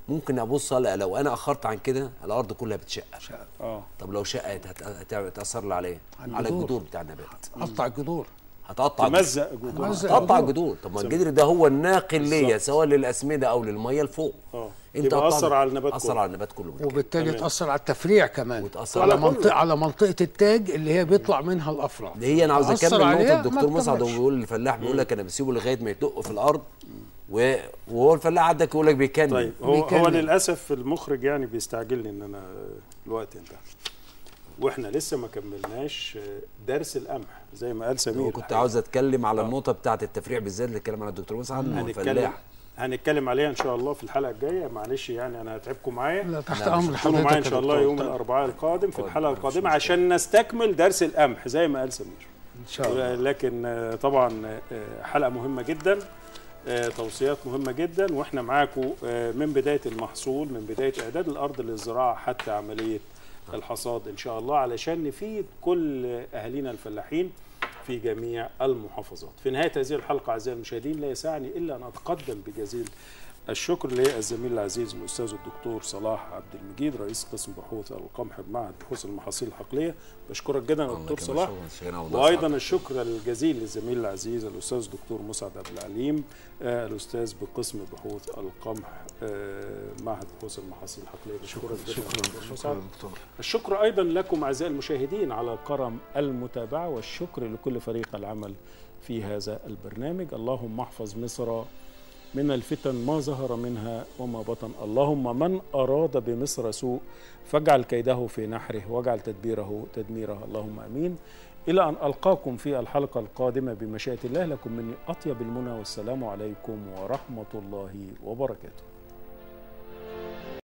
ممكن ابص لا لو انا اخرت عن كده الارض كلها بتشقق اه طب لو شقت هت- هت- هتاثر لي على ايه؟ على على الجذور. الجذور بتاع النبات قطع الجذور هتقطع تمزق جذور. تقطع الجذور طب ما تمام. الجذر ده هو الناقل ليا بالظبط. سواء للاسمده او للميه لفوق اه انت يبقى قطعت- اثر على النبات اثر كله. على النبات كله وبالتالي تمام. تاثر على التفريع كمان وتأثر على على كله. منطقه على منطقه التاج اللي هي بيطلع منها الافرع دي هي انا عاوز تأثر اكمل عليها، نقطه ما الدكتور مسعد تكملش. وهو بيقول الفلاح بيقول لك انا بسيبه لغايه ما يدق في الارض و- وهو الفلاح عندك يقول لك بيكمل طيب هو هو بيكمل. للاسف المخرج يعني بيستعجلني ان انا الوقت انتهى واحنا لسه ما كملناش درس القمح زي ما قال سمير كنت عاوز اتكلم على النقطه بتاعه التفريع بالذات اللي اتكلم عنها الدكتور مسعد إنه هنتكلم الفلاح هنتكلم عليها ان شاء الله في الحلقه الجايه معلش يعني انا هتعبكم معايا لا تحت لا، امر مش هتكونوا حضرتك معايا يا ان شاء الله دكتور. يوم الاربعاء القادم في الحلقه القادمه عشان نستكمل درس القمح زي ما قال سمير ان شاء الله لكن آه، طبعا آه، حلقه مهمه جدا آه، توصيات مهمه جدا واحنا معاكم آه، من بدايه المحصول من بدايه اعداد الارض للزراعه حتى عمليه الحصاد ان شاء الله علشان نفيد كل اهالينا الفلاحين في جميع المحافظات. في نهايه هذه الحلقه اعزائي المشاهدين لا يسعني الا ان اتقدم بجزيل الشكر للزميل العزيز الاستاذ الدكتور صلاح عبد المجيد رئيس قسم بحوث القمح بمعهد بحوث المحاصيل الحقليه بشكرك جدا يا الله دكتور يكرمك، صلاح شكراً، شكراً والله وايضا سعادتك. الشكر الجزيل للزميل العزيز الاستاذ الدكتور مسعد عبد العليم آه، الاستاذ بقسم بحوث القمح آه، معهد بحوث المحاصيل الحقليه بشكرك جدا شكرا دكتور شكرا مسعد. دكتور الشكر ايضا لكم اعزائي المشاهدين على كرم المتابعه والشكر لكل فريق العمل في هذا البرنامج اللهم احفظ مصر من الفتن ما ظهر منها وما بطن اللهم من اراد بمصر سوء فاجعل كيده في نحره واجعل تدبيره تدميره اللهم امين الى ان القاكم في الحلقه القادمه بمشيئه الله لكم مني اطيب المنى والسلام عليكم ورحمه الله وبركاته